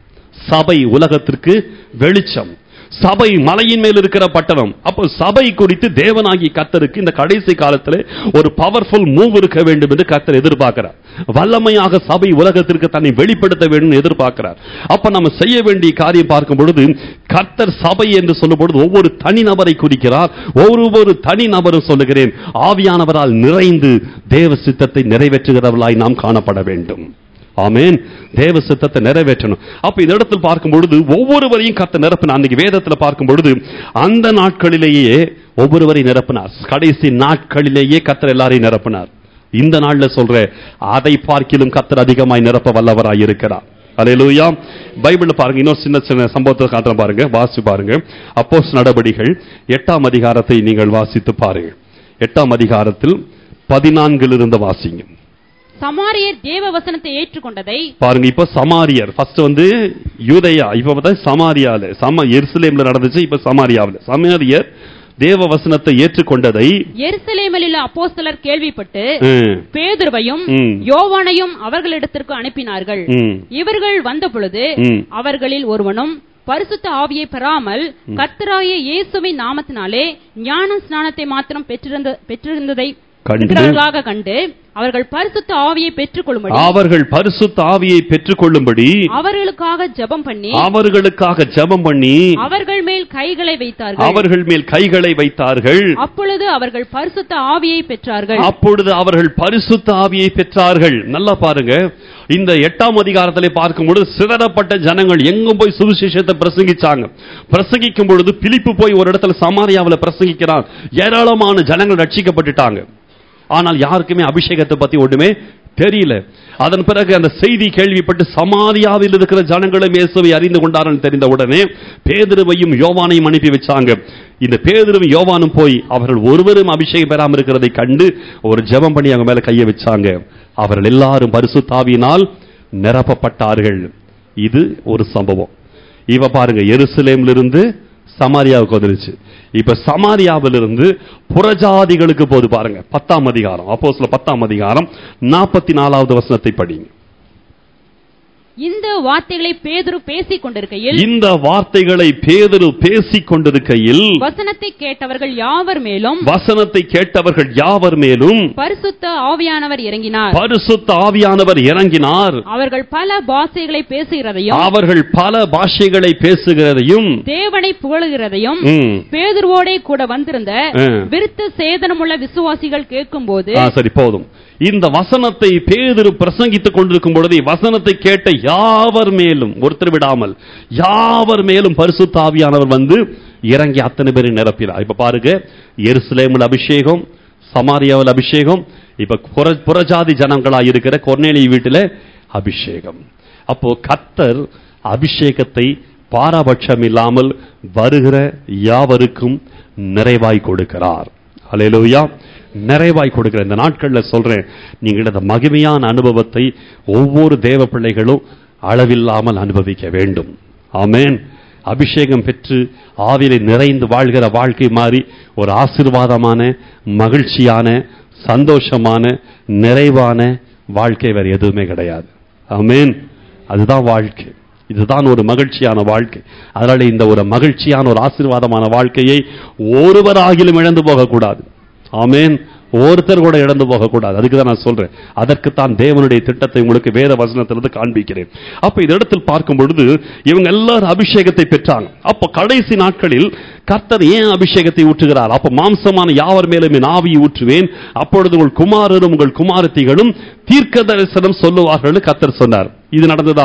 சபை உலகத்திற்கு வெளிச்சம் சபை மலையின் மேல் இருக்கிற பட்டணம் அப்போ சபை குறித்து தேவனாகி கத்தருக்கு இந்த கடைசி காலத்தில் ஒரு பவர்ஃபுல் மூவ் இருக்க வேண்டும் என்று கத்தர் எதிர்பார்க்கிறார் வல்லமையாக சபை உலகத்திற்கு தன்னை வெளிப்படுத்த வேண்டும் எதிர்பார்க்கிறார் அப்ப நம்ம செய்ய வேண்டிய காரியம் பார்க்கும் பொழுது கர்த்தர் சபை என்று சொல்லும் பொழுது ஒவ்வொரு தனிநபரை குறிக்கிறார் ஒவ்வொரு தனிநபரும் சொல்லுகிறேன் ஆவியானவரால் நிறைந்து தேவ சித்தத்தை நிறைவேற்றுகிறவர்களாய் நாம் காணப்பட வேண்டும் ஆமென் தேவ சித்தத்தை நிறைவேற்றணும் அப்ப இந்த இடத்தில் பார்க்கும் பொழுது ஒவ்வொருவரையும் கத்த நிரப்பினார் அன்னைக்கு வேதத்துல பார்க்கும் பொழுது அந்த நாட்களிலேயே ஒவ்வொருவரையும் நிரப்பினார் கடைசி நாட்களிலேயே கத்தர் எல்லாரையும் நிரப்பினார் இந்த நாள்ல சொல்ற அதை பார்க்கிலும் கத்தர் அதிகமாய் நிரப்ப வல்லவராய் இருக்கிறார் அலையலூயா பைபிள்ல பாருங்க இன்னொரு சின்ன சின்ன சம்பவத்தை காட்டுறேன் பாருங்க வாசி பாருங்க அப்போஸ் நடபடிகள் எட்டாம் அதிகாரத்தை நீங்கள் வாசித்து பாருங்க எட்டாம் அதிகாரத்தில் பதினான்கிலிருந்து வாசிங்க சமாரியர் தேவ வசனத்தை ஏற்றுக்கொண்டதை பாருங்க இப்ப சமாரியர் ஃபர்ஸ்ட் வந்து யூதயா இப்ப பார்த்தா சமாரியால சம எருசலேம்ல நடந்துச்சு இப்ப சமாரியாவில் சமாரியர் தேவ வசனத்தை ஏற்றுக்கொண்டதை எருசலேமில் உள்ள அப்போஸ்தலர் கேள்விப்பட்டு ம், பேதுருவையும் ம். யோவானையும் அவர்களிடத்திற்கு அனுப்பினார்கள் ம், இவர்கள் வந்த பொழுது ம். அவர்களில் ஒருவனும் பரிசுத்த ஆவியை பெறாமல் கர்த்தராகிய இயேசுவின் நாமத்தினாலே ஞான ஸ்நானத்தை மாத்திரம் பெற்றிருந்த பெற்றிருந்ததை கண்டு இருக்கிறவர்களாக கண்டு அவர்கள் பரிசுத்த ஆவியை பெற்றுக்கொள்ளும்படி அவர்கள் பரிசுத்த ஆவியை பெற்றுக்கொள்ளும்படி அவர்களுக்காக ஜெபம் பண்ணி அவர்களுக்காக ஜெபம் பண்ணி அவர்கள் மேல் கைகளை வைத்தார்கள் அவர்கள் மேல் கைகளை வைத்தார்கள் அப்பொழுது அவர்கள் பரிசுத்த ஆவியை பெற்றார்கள் அப்பொழுது அவர்கள் பரிசுத்த ஆவியை பெற்றார்கள் நல்லா பாருங்க இந்த எட்டாம் அதிகாரத்திலே பார்க்கும் பொழுது சிதறப்பட்ட ஜனங்கள் எங்கும் போய் சுவிசேஷத்தை பிரசங்கிச்சாங்க பிரசங்கிக்கும் பொழுது பிலிப்பு போய் ஒரு இடத்துல சமாரியாவில் பிரசங்கிக்கிறான் ஏராளமான ஜனங்கள் ரட்சிக்கப்பட்டுட்டாங்க ஆனால் யாருக்குமே அபிஷேகத்தை பத்தி ஒண்ணுமே தெரியல அதன் பிறகு அந்த செய்தி கேள்விப்பட்டு சமாரியாவில் இருக்கிற ஜனங்களும் இயேசுவை அறிந்து கொண்டார்கள் தெரிந்த உடனே பேதுருவையும் யோவானையும் அனுப்பி வச்சாங்க இந்த பேதுருவும் யோவானும் போய் அவர்கள் ஒருவரும் அபிஷேகம் பெறாமல் இருக்கிறதை கண்டு ஒரு ஜெபம் பண்ணி அவங்க மேல கையை வச்சாங்க அவர்கள் எல்லாரும் பரிசுத்தாவியினால் நிரப்பப்பட்டார்கள் இது ஒரு சம்பவம் இவ பாருங்க எருசலேம்ல இருந்து சமாரியாவுக்கு வந்துருச்சு இப்ப சமாரியாவிலிருந்து புறஜாதிகளுக்கு போது பாருங்க பத்தாம் அதிகாரம் அப்போ சில பத்தாம் அதிகாரம் நாற்பத்தி நாலாவது வசனத்தை படிங்க இந்த வார்த்தைகளை பேதுரு பேசிக் கொண்டிருக்கையில் இந்த வார்த்தைகளை பேதுரு பேசிக் கொண்டிருக்கையில் வசனத்தை கேட்டவர்கள் யாவர் மேலும் வசனத்தை கேட்டவர்கள் யாவர் மேலும் பரிசுத்த ஆவியானவர் இறங்கினார் பரிசுத்த ஆவியானவர் இறங்கினார் அவர்கள் பல பாஷைகளை பேசுகிறதையும் அவர்கள் பல பாஷைகளை பேசுகிறதையும் தேவனை புகழுகிறதையும் ம், பேதுருவோடே கூட வந்திருந்த ஆ. விருத்த சேதனமுள்ள விசுவாசிகள் கேட்கும்போது ஆ, சரி போதும் இந்த வசனத்தை பேதுரு பிரசங்கித்துக் கொண்டிருக்கும் பொழுது வசனத்தை கேட்ட யாவர் மேலும் ஒருத்தர் விடாமல் யாவர் மேலும் பரிசுத்த ஆவியானவர் வந்து இறங்கி அத்தனை பேரை நிரப்பினார் இப்ப பாருங்க எருசலேமில் அபிஷேகம் சமாரியாவில் அபிஷேகம் இப்ப புற- புறஜாதி ஜனங்களா இருக்கிற கொர்நேலி வீட்டில் அபிஷேகம் அப்போ கத்தர் அபிஷேகத்தை பாரபட்சம் இல்லாமல் வருகிற யாவருக்கும் நிறைவாய் கொடுக்கிறார் அல்லேலூயா நிறைவாய் கொடுக்கிற இந்த நாட்கள்ல சொல்றேன் நீங்கள் இந்த மகிமையான அனுபவத்தை ஒவ்வொரு தேவ பிள்ளைகளும் அளவில்லாமல் அனுபவிக்க வேண்டும் ஆமென் அபிஷேகம் பெற்று ஆவிலை நிறைந்து வாழ்கிற வாழ்க்கை மாறி ஒரு ஆசீர்வாதமான மகிழ்ச்சியான சந்தோஷமான நிறைவான வாழ்க்கை வேற எதுவுமே கிடையாது ஆமென் அதுதான் வாழ்க்கை இதுதான் ஒரு மகிழ்ச்சியான வாழ்க்கை அதனால இந்த ஒரு மகிழ்ச்சியான ஒரு ஆசீர்வாதமான வாழ்க்கையை ஒருவராகிலும் இழந்து போகக்கூடாது ஆமென் ஒருத்தர் கூட இழந்து போகக்கூடாது அதுக்கு தான் நான் சொல்றேன் அதற்குத்தான் தேவனுடைய திட்டத்தை உங்களுக்கு வேத வசனத்திலிருந்து காண்பிக்கிறேன் அப்ப இந்த இடத்தில் பார்க்கும் பொழுது இவங்க எல்லாரும் அபிஷேகத்தை பெற்றாங்க அப்ப கடைசி நாட்களில் கர்த்தர் ஏன் அபிஷேகத்தை ஊற்றுகிறார் அப்ப மாம்சமான யாவர் மேலும் என் ஆவியை ஊற்றுவேன் அப்பொழுது உங்கள் குமாரரும் உங்கள் குமாரத்திகளும் தீர்க்க தரிசனம் சொல்லுவார்கள் கர்த்தர் சொன்னார் இது நடந்ததா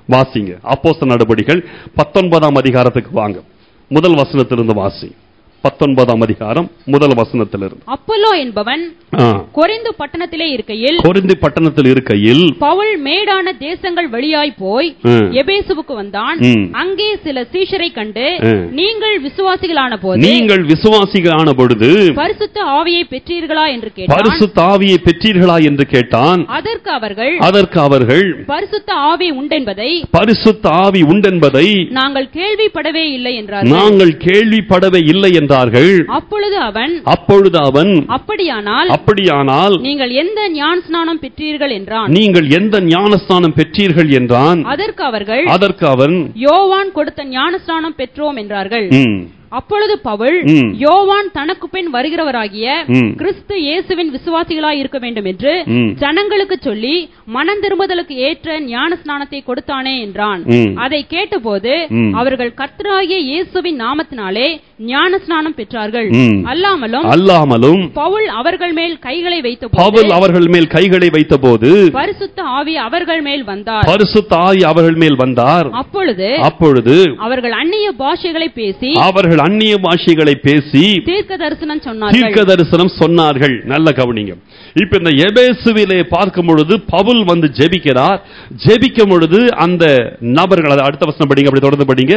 வாசிங்க அப்போஸ்தல நடபடிகள் பத்தொன்பதாம் அதிகாரத்துக்கு வாங்க முதல் வசனத்திலிருந்து வாசி பத்தொன்பதாம் அதிகாரம் முதல் வசனத்திலிருந்து அப்பல்லோ என்பவன் ஆ. கொரிந்து பட்டணத்திலே இருக்கையில் கொரிந்தி பட்டணத்தில் இருக்கையில் பவுல் மேடான தேசங்கள் வழியாய் போய் ம். எபேசுவுக்கு வந்தான் ம். அங்கே சில சீஷரை கண்டு ம். நீங்கள் விசுவாசிகளான போது நீங்கள் விசுவாசிகளான பொழுது பரிசுத்த ஆவியை பெற்றீர்களா என்று கேட்டான் பரிசுத்த ஆவியை பெற்றீர்களா என்று கேட்டான் அதற்கு அவர்கள் அதற்கு அவர்கள் பரிசுத்த ஆவி உண்டென்பதை பரிசுத்த ஆவி உண்டென்பதை நாங்கள் கேள்விப்படவே இல்லை என்றார்கள் நாங்கள் கேள்விப்படவே இல்லை என்றார்கள் அப்பொழுது அவன் அப்பொழுது அவன் அப்படியானால் அப்படியானால் நீங்கள் எந்த ஞான ஸ்நானம் பெற்றீர்கள் என்றான் நீங்கள் எந்த ஞானஸ்தானம் பெற்றீர்கள் என்றான் அதற்கு அவர்கள் அதற்கு அவன் யோவான் கொடுத்த ஞானஸ்நானம் பெற்றோம் என்றார்கள் ம், அப்பொழுது பவுல் ம். யோவான் தனக்கு பின் வருகிறவராகிய ம். கிறிஸ்து இயேசுவின் விசுவாசிகளாய் இருக்க வேண்டும் என்று ம். ஜனங்களுக்கு சொல்லி மனம் திரும்புதலுக்கு ஏற்ற ஞான ஸ்நானத்தை கொடுத்தானே என்றான் ம். அதை கேட்டபோது ம். அவர்கள் கர்த்தராகிய இயேசுவின் நாமத்தினாலே ஞான ஸ்நானம் பெற்றார்கள் ம். அல்லாமலும் அல்லாமலும் பவுல் அவர்கள் மேல் கைகளை வைத்தபோது பவுல் அவர்கள் மேல் கைகளை வைத்தபோது பரிசுத்த ஆவி அவர்கள் மேல் வந்தார் பரிசுத்த ஆவி அவர்கள் மேல் வந்தார் அப்பொழுது அப்பொழுது அவர்கள் அந்நிய பாஷைகளை பேசி அவர்கள் அந்நிய பாஷைகளை பேசி தீர்க்க தரிசனம் சொன்னார்கள் தீர்க்க தரிசனம் சொன்னார்கள் நல்ல கவனிங்க இப்ப இந்த எபேசுவிலே பார்க்கும் பொழுது பவுல் வந்து ஜெபிக்கிறார் ஜெபிக்கும் பொழுது அந்த நபர்கள் அதை அடுத்த வசனம் படிங்க அப்படி தொடர்ந்து படிங்க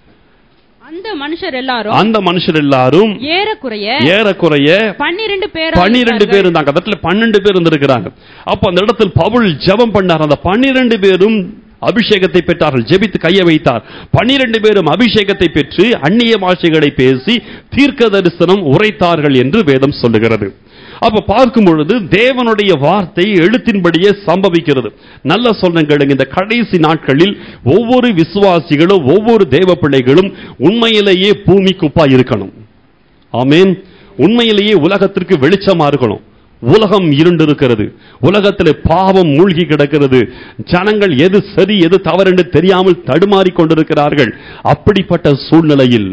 அந்த மனுஷர் எல்லாரும் அந்த மனுஷர் எல்லாரும் ஏறக்குறைய ஏறக்குறைய பன்னிரண்டு பேர் பன்னிரண்டு பேர் இருந்தாங்க அந்த இடத்துல பன்னெண்டு பேர் இருந்திருக்கிறாங்க அப்ப அந்த இடத்தில் பவுல் ஜெபம் பண்ணார் அந்த பன்னிரண்டு பேரும் அபிஷேகத்தை பெற்றார்கள் ஜெபித்து கையை வைத்தார் பன்னிரண்டு பேரும் அபிஷேகத்தை பெற்று அந்நிய பாஷைகளை பேசி தீர்க்க தரிசனம் உரைத்தார்கள் என்று வேதம் சொல்லுகிறது அப்ப பார்க்கும் பொழுது தேவனுடைய வார்த்தை எழுத்தின்படியே சம்பவிக்கிறது நல்ல சொல்லுங்க இந்த கடைசி நாட்களில் ஒவ்வொரு விசுவாசிகளும் ஒவ்வொரு தேவ பிள்ளைகளும் உண்மையிலேயே பூமி குப்பா இருக்கணும் ஆமென் உண்மையிலேயே உலகத்திற்கு வெளிச்சமா இருக்கணும் உலகம் இருண்டு இருக்கிறது உலகத்தில் பாவம் மூழ்கி கிடக்கிறது ஜனங்கள் எது சரி எது தவறு என்று தெரியாமல் தடுமாறி கொண்டிருக்கிறார்கள் அப்படிப்பட்ட சூழ்நிலையில்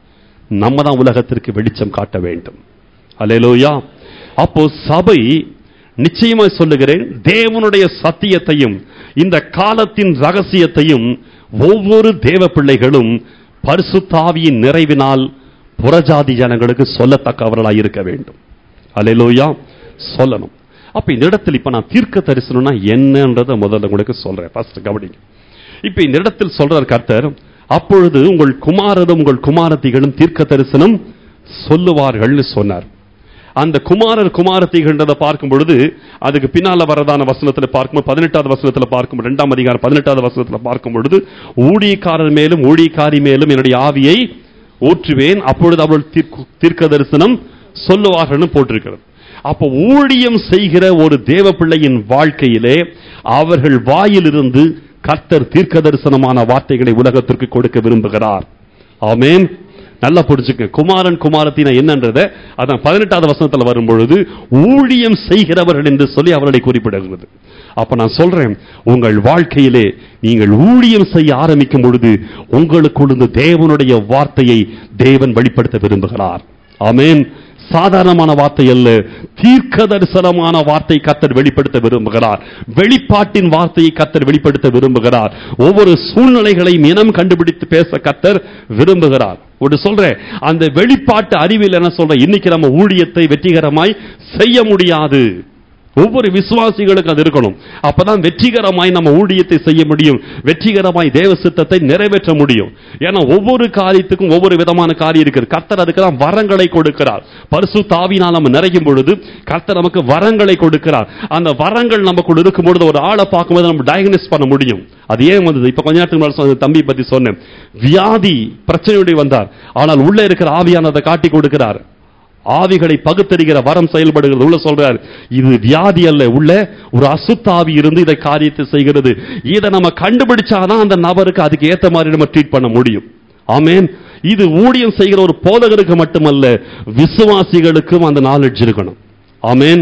நம்ம தான் உலகத்திற்கு வெளிச்சம் காட்ட வேண்டும் அல்லேலூயா அப்போ சபை நிச்சயமாய் சொல்லுகிறேன் தேவனுடைய சத்தியத்தையும் இந்த காலத்தின் ரகசியத்தையும் ஒவ்வொரு தேவ பிள்ளைகளும் பரிசுத்தாவியின் நிறைவினால் புறஜாதி ஜனங்களுக்கு சொல்லத்தக்கவர்களாய் இருக்க வேண்டும் அல்லேலூயா சொல்லணும் அப்ப இந்த இடத்தில் இப்ப நான் தீர்க்க தரிசனம்னா என்னன்றதை முதல்ல உங்களுக்கு சொல்றேன் ஃபர்ஸ்ட் கவனிங்க இப்ப இந்த இடத்தில் சொல்றார் கர்த்தர் அப்பொழுது உங்கள் குமாரரும் உங்கள் குமாரத்திகளும் தீர்க்க தரிசனம் சொல்லுவார்கள்னு சொன்னார் அந்த குமாரர் குமாரத்திகன்றதை பார்க்கும் பொழுது அதுக்கு பின்னால வரதான வசனத்துல பார்க்கும்போது பதினெட்டாவது வசனத்துல பார்க்கும் இரண்டாம் அதிகாரம் பதினெட்டாவது வசனத்துல பார்க்கும் பொழுது ஊழியக்காரர் மேலும் ஊழியக்காரி மேலும் என்னுடைய ஆவியை ஊற்றுவேன் அப்பொழுது அவர்கள் தீர்க்க- தீர்க்க தரிசனம் சொல்லுவார்கள்னு போட்டிருக்கிறது அப்போ ஊழியம் செய்கிற ஒரு தேவ பிள்ளையின் வாழ்க்கையிலே அவர்கள் வாயிலிருந்து கர்த்தர் தீர்க்க தரிசனமான வார்த்தைகளை உலகத்திற்கு கொடுக்க விரும்புகிறார் ஆமென் நல்லா புரிஞ்சுக்க குமாரன் குமாரத்தின என்னன்றத அதான் பதினெட்டாவது வசனத்துல வரும் பொழுது ஊழியம் செய்கிறவர்கள் என்று சொல்லி அவர்களை குறிப்பிடுகிறது அப்ப நான் சொல்றேன் உங்கள் வாழ்க்கையிலே நீங்கள் ஊழியம் செய்ய ஆரம்பிக்கும் பொழுது உங்களுக்குள் இந்த தேவனுடைய வார்த்தையை தேவன் வெளிப்படுத்த விரும்புகிறார் ஆமென் சாதாரணமான வார்த்தை அல்ல தீர்க்க தரிசனமான வார்த்தை கத்தர் வெளிப்படுத்த விரும்புகிறார் வெளிப்பாட்டின் வார்த்தையை கத்தர் வெளிப்படுத்த விரும்புகிறார் ஒவ்வொரு சூழ்நிலைகளையும் இனம் கண்டுபிடித்து பேச கத்தர் விரும்புகிறார் ஒரு சொல்றேன் அந்த வெளிப்பாட்டு அறிவில் என்ன சொல்றேன் இன்னைக்கு நம்ம ஊழியத்தை வெற்றிகரமாய் செய்ய முடியாது ஒவ்வொரு விசுவாசிகளுக்கும் அது இருக்கணும் அப்பதான் வெற்றிகரமாய் நம்ம ஊழியத்தை செய்ய முடியும் வெற்றிகரமாய் தேவ சித்தத்தை நிறைவேற்ற முடியும் ஏன்னா ஒவ்வொரு காரியத்துக்கும் ஒவ்வொரு விதமான காரியம் இருக்குது கர்த்தர் அதுக்கு தான் வரங்களை கொடுக்கிறார் பரிசு தாவினால் நம்ம நிறையும் பொழுது கர்த்தர் நமக்கு வரங்களை கொடுக்கிறார் அந்த வரங்கள் நமக்குள்ள இருக்கும் பொழுது ஒரு ஆளை பார்க்கும்போது நம்ம டயக்னோஸ் பண்ண முடியும் அது ஏன் வந்தது இப்ப கொஞ்ச நேரத்துக்கு முன்னாடி சொன்ன தம்பி பத்தி சொன்னேன் வியாதி பிரச்சனையுடைய வந்தார் ஆனால் உள்ள இருக்கிற ஆவியானதை காட்டி கொடுக்கிறார் ஆவிகளை பகுத்தறிகிற வரம் செயல்படுகிறது உள்ள சொல்றார் இது வியாதி அல்ல உள்ள ஒரு அசுத்த ஆவி இருந்து இதை காரியத்தை செய்கிறது இதை நம்ம கண்டுபிடிச்சாதான் அந்த நபருக்கு அதுக்கு ஏத்த மாதிரி நம்ம ட்ரீட் பண்ண முடியும் ஆமென் இது ஊழியம் செய்கிற ஒரு போதகருக்கு மட்டுமல்ல விசுவாசிகளுக்கும் அந்த நாலேஜ் இருக்கணும் ஆமென்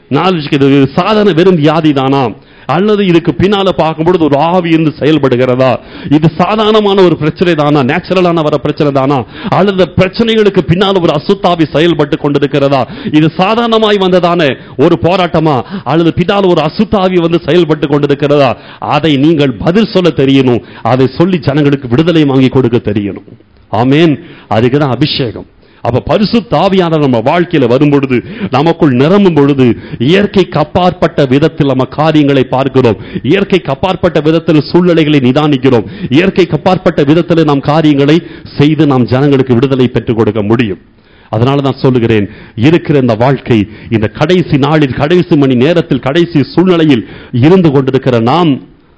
நாலேஜுக்கு இது சாதாரண வெறும் வியாதி தானா அல்லது இதுக்கு பின்னால பார்க்கும்பொழுது ஒரு ஆவி இருந்து செயல்படுகிறதா இது சாதாரணமான ஒரு பிரச்சனை தானா நேச்சுரலான வர பிரச்சனை தானா அல்லது இந்த பிரச்சனைகளுக்கு பின்னால் ஒரு அசுத்தாவி செயல்பட்டு கொண்டிருக்கிறதா இது சாதாரணமாய் வந்ததான ஒரு போராட்டமா அல்லது பின்னால் ஒரு அசுத்தாவி வந்து செயல்பட்டு கொண்டிருக்கிறதா அதை நீங்கள் பதில் சொல்ல தெரியணும் அதை சொல்லி ஜனங்களுக்கு விடுதலை வாங்கி கொடுக்க தெரியணும் ஆமேன் அதுக்கு தான் அபிஷேகம் அப்ப பரிசு தாவியான நம்ம வாழ்க்கையில வரும் பொழுது நமக்குள் நிரம்பும் பொழுது இயற்கைக்கு அப்பாற்பட்ட விதத்தில் நம்ம காரியங்களை பார்க்கிறோம் இயற்கைக்கு அப்பாற்பட்ட விதத்தில் சூழ்நிலைகளை நிதானிக்கிறோம் இயற்கைக்கு அப்பாற்பட்ட விதத்தில் நாம் காரியங்களை செய்து நாம் ஜனங்களுக்கு விடுதலை பெற்றுக் கொடுக்க முடியும் அதனால நான் சொல்லுகிறேன் இருக்கிற இந்த வாழ்க்கை இந்த கடைசி நாளில் கடைசி மணி நேரத்தில் கடைசி சூழ்நிலையில் இருந்து கொண்டிருக்கிற நாம்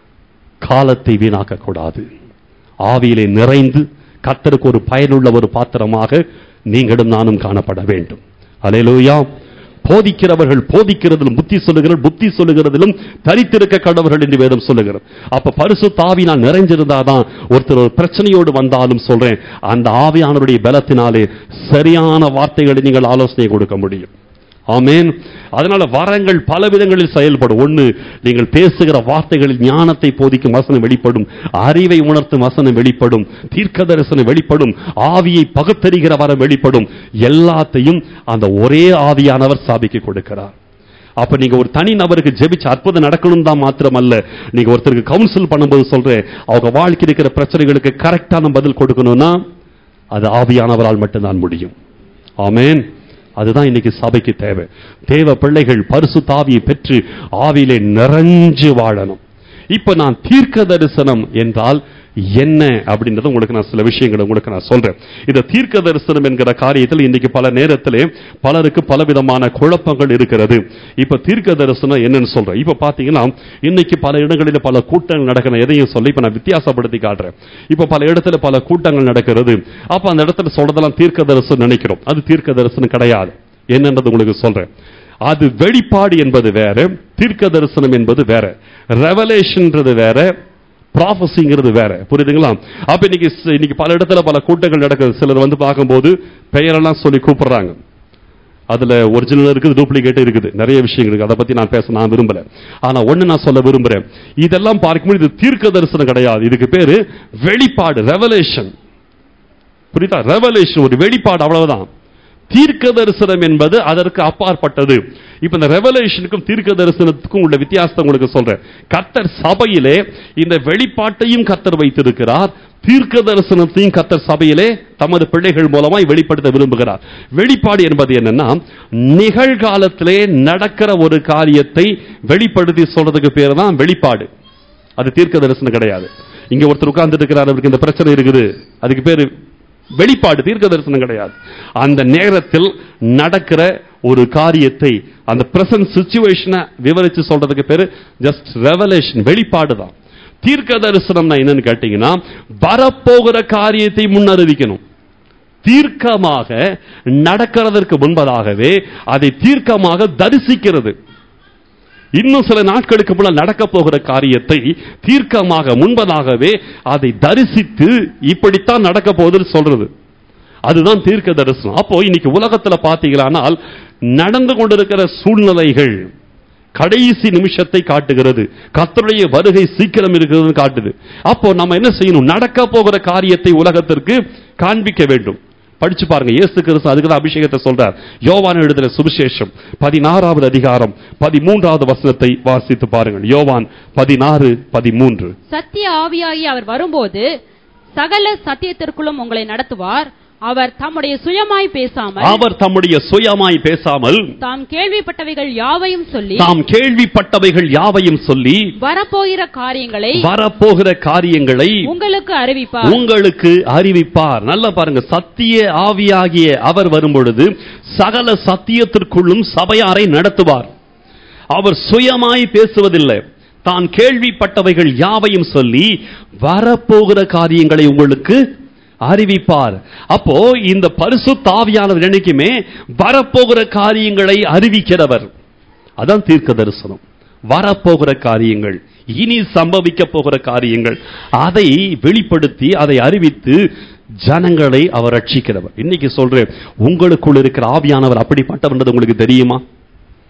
காலத்தை வீணாக்க கூடாது ஆவியிலே நிறைந்து கர்த்தருக்கு ஒரு பயனுள்ள ஒரு பாத்திரமாக நீங்களும் நானும் காணப்பட வேண்டும் அலையலூயா போதிக்கிறவர்கள் போதிக்கிறதிலும் புத்தி சொல்லுகிறவர்கள் புத்தி சொல்லுகிறதிலும் தரித்திருக்க கடவர்கள் என்று வேதம் சொல்லுகிறது அப்ப பரிசு தாவி நான் நிறைஞ்சிருந்தாதான் ஒருத்தர் ஒரு பிரச்சனையோடு வந்தாலும் சொல்றேன் அந்த ஆவியானவருடைய பலத்தினாலே சரியான வார்த்தைகளை நீங்கள் ஆலோசனை கொடுக்க முடியும் ஆமேன் அதனால வரங்கள் பல விதங்களில் செயல்படும் ஒண்ணு நீங்கள் பேசுகிற வார்த்தைகளில் ஞானத்தை போதிக்கும் வசனம் வெளிப்படும் அறிவை உணர்த்தும் வசனம் வெளிப்படும் தீர்க்க தரிசனம் வெளிப்படும் ஆவியை பகுத்தறிகிற வரம் வெளிப்படும் எல்லாத்தையும் அந்த ஒரே ஆவியானவர் சாபிக்கு கொடுக்கிறார் அப்ப நீங்க ஒரு தனி நபருக்கு ஜெபிச்சு அற்புதம் நடக்கணும் தான் மாத்திரமல்ல நீங்க ஒருத்தருக்கு கவுன்சில் பண்ணும்போது சொல்றேன் அவங்க வாழ்க்கை இருக்கிற பிரச்சனைகளுக்கு கரெக்டான பதில் கொடுக்கணும்னா அது ஆவியானவரால் மட்டும்தான் முடியும் ஆமேன் அதுதான் இன்னைக்கு சபைக்கு தேவை தேவ பிள்ளைகள் பரிசு தாவியை பெற்று ஆவியிலே நிறைஞ்சு வாழணும் இப்ப நான் தீர்க்க தரிசனம் என்றால் என்ன அப்படின்றத உங்களுக்கு நான் சில விஷயங்களை உங்களுக்கு நான் சொல்றேன் இந்த தீர்க்க தரிசனம் என்கிற காரியத்தில் இன்னைக்கு பல நேரத்திலே பலருக்கு பலவிதமான குழப்பங்கள் இருக்கிறது இப்ப தீர்க்க தரிசனம் என்னன்னு சொல்றேன் இப்ப பாத்தீங்கன்னா இன்னைக்கு பல இடங்களில் பல கூட்டங்கள் நடக்கிற எதையும் சொல்லி இப்ப நான் வித்தியாசப்படுத்தி காட்டுறேன் இப்ப பல இடத்துல பல கூட்டங்கள் நடக்கிறது அப்ப அந்த இடத்துல சொல்றதெல்லாம் தீர்க்க தரிசனம் நினைக்கிறோம் அது தீர்க்க தரிசனம் கிடையாது என்னன்றது உங்களுக்கு சொல்றேன் அது வெளிப்பாடு என்பது வேற தீர்க்க தரிசனம் என்பது வேற ரெவலேஷன்ன்றது வேற ப்ராஃபஸிங்கிறது வேற புரியுதுங்களா அப்ப இன்னைக்கு இன்னைக்கு பல இடத்துல பல கூட்டங்கள் நடக்குது சிலர் வந்து பார்க்கும்போது பெயரெல்லாம் சொல்லி கூப்பிடுறாங்க அதுல ஒரிஜினல் இருக்குது டூப்ளிகேட் இருக்குது நிறைய விஷயங்கள் இருக்கு அதை பத்தி நான் பேச நான் விரும்பல ஆனா ஒண்ணு நான் சொல்ல விரும்புறேன் இதெல்லாம் பார்க்கும்போது இது தீர்க்க தரிசனம் கிடையாது இதுக்கு பேரு வெளிப்பாடு ரெவலேஷன் புரியுதா ரெவலேஷன் ஒரு வெளிப்பாடு அவ்வளவுதான் தீர்க்க தரிசனம் என்பது அதற்கு அப்பாற்பட்டது இப்ப இந்த ரெவலேஷனுக்கும் தீர்க்க தரிசனத்துக்கும் உள்ள வித்தியாசத்தை உங்களுக்கு சொல்றேன் கர்த்தர் சபையிலே இந்த வெளிப்பாட்டையும் கர்த்தர் வைத்திருக்கிறார் தீர்க்க தரிசனத்தையும் கர்த்தர் சபையிலே தமது பிள்ளைகள் மூலமாய் வெளிப்படுத்த விரும்புகிறார் வெளிப்பாடு என்பது என்னன்னா நிகழ்காலத்திலே நடக்கிற ஒரு காரியத்தை வெளிப்படுத்தி சொல்றதுக்கு பேர் தான் வெளிப்பாடு அது தீர்க்க தரிசனம் கிடையாது இங்க ஒருத்தர் உட்கார்ந்துட்டு இருக்கிறார் அவருக்கு இந்த பிரச்சனை இருக்குது அதுக்கு பேரு வெளிப்பாடு தீர்க்க தரிசனம் கிடையாது அந்த நேரத்தில் நடக்கிற ஒரு காரியத்தை அந்த பிரசன்ட் சுச்சுவேஷனை விவரிச்சு சொல்றதுக்கு பேரு ஜஸ்ட் ரெவலேஷன் வெளிப்பாடு தான் தீர்க்க தரிசனம்னா என்னன்னு கேட்டீங்கன்னா வரப்போகிற காரியத்தை முன்னறிவிக்கணும் தீர்க்கமாக நடக்கிறதற்கு முன்பதாகவே அதை தீர்க்கமாக தரிசிக்கிறது இன்னும் சில நாட்களுக்கு முன்னால் நடக்க போகிற காரியத்தை தீர்க்கமாக முன்பதாகவே அதை தரிசித்து இப்படித்தான் நடக்க போகுதுன்னு சொல்றது அதுதான் தீர்க்க தரிசனம் அப்போ இன்னைக்கு உலகத்துல பாத்தீங்களானால் நடந்து கொண்டிருக்கிற சூழ்நிலைகள் கடைசி நிமிஷத்தை காட்டுகிறது கத்தருடைய வருகை சீக்கிரம் இருக்கிறது காட்டுது அப்போ நம்ம என்ன செய்யணும் நடக்க போகிற காரியத்தை உலகத்திற்கு காண்பிக்க வேண்டும் படிச்சு பாருங்க இயேசு கிறிஸ்து அதுக்கு தான் அபிஷேகத்தை சொல்றார் யோவான் எழுதுற சுவிசேஷம் பதினாறாவது அதிகாரம் பதிமூன்றாவது வசனத்தை வாசித்து பாருங்கள் யோவான் பதினாறு பதிமூன்று சத்திய ஆவியாகி அவர் வரும்போது சகல சத்தியத்திற்குள்ளும் உங்களை நடத்துவார் அவர் தம்முடைய சுயமாய் பேசாமல் அவர் தம்முடைய சுயமாய் பேசாமல் தாம் கேள்விப்பட்டவைகள் யாவையும் சொல்லி தாம் கேள்விப்பட்டவைகள் யாவையும் சொல்லி வரப்போகிற காரியங்களை வரப்போகிற காரியங்களை உங்களுக்கு அறிவிப்பார் உங்களுக்கு அறிவிப்பார் நல்லா பாருங்க சத்திய ஆவியாகிய அவர் வரும்பொழுது சகல சத்தியத்திற்குள்ளும் சபையாரை நடத்துவார் அவர் சுயமாய் பேசுவதில்லை தான் கேள்விப்பட்டவைகள் யாவையும் சொல்லி வரப்போகிற காரியங்களை உங்களுக்கு அறிவிப்பார் அப்போ இந்த பரிசு தாவியானவர் என்னைக்குமே வரப்போகிற காரியங்களை அறிவிக்கிறவர் அதான் தீர்க்க தரிசனம் வரப்போகிற காரியங்கள் இனி சம்பவிக்க போகிற காரியங்கள் அதை வெளிப்படுத்தி அதை அறிவித்து ஜனங்களை அவர் ரட்சிக்கிறவர் இன்னைக்கு சொல்றேன் உங்களுக்குள் இருக்கிற ஆவியானவர் அப்படிப்பட்டவன்றது உங்களுக்கு தெரியுமா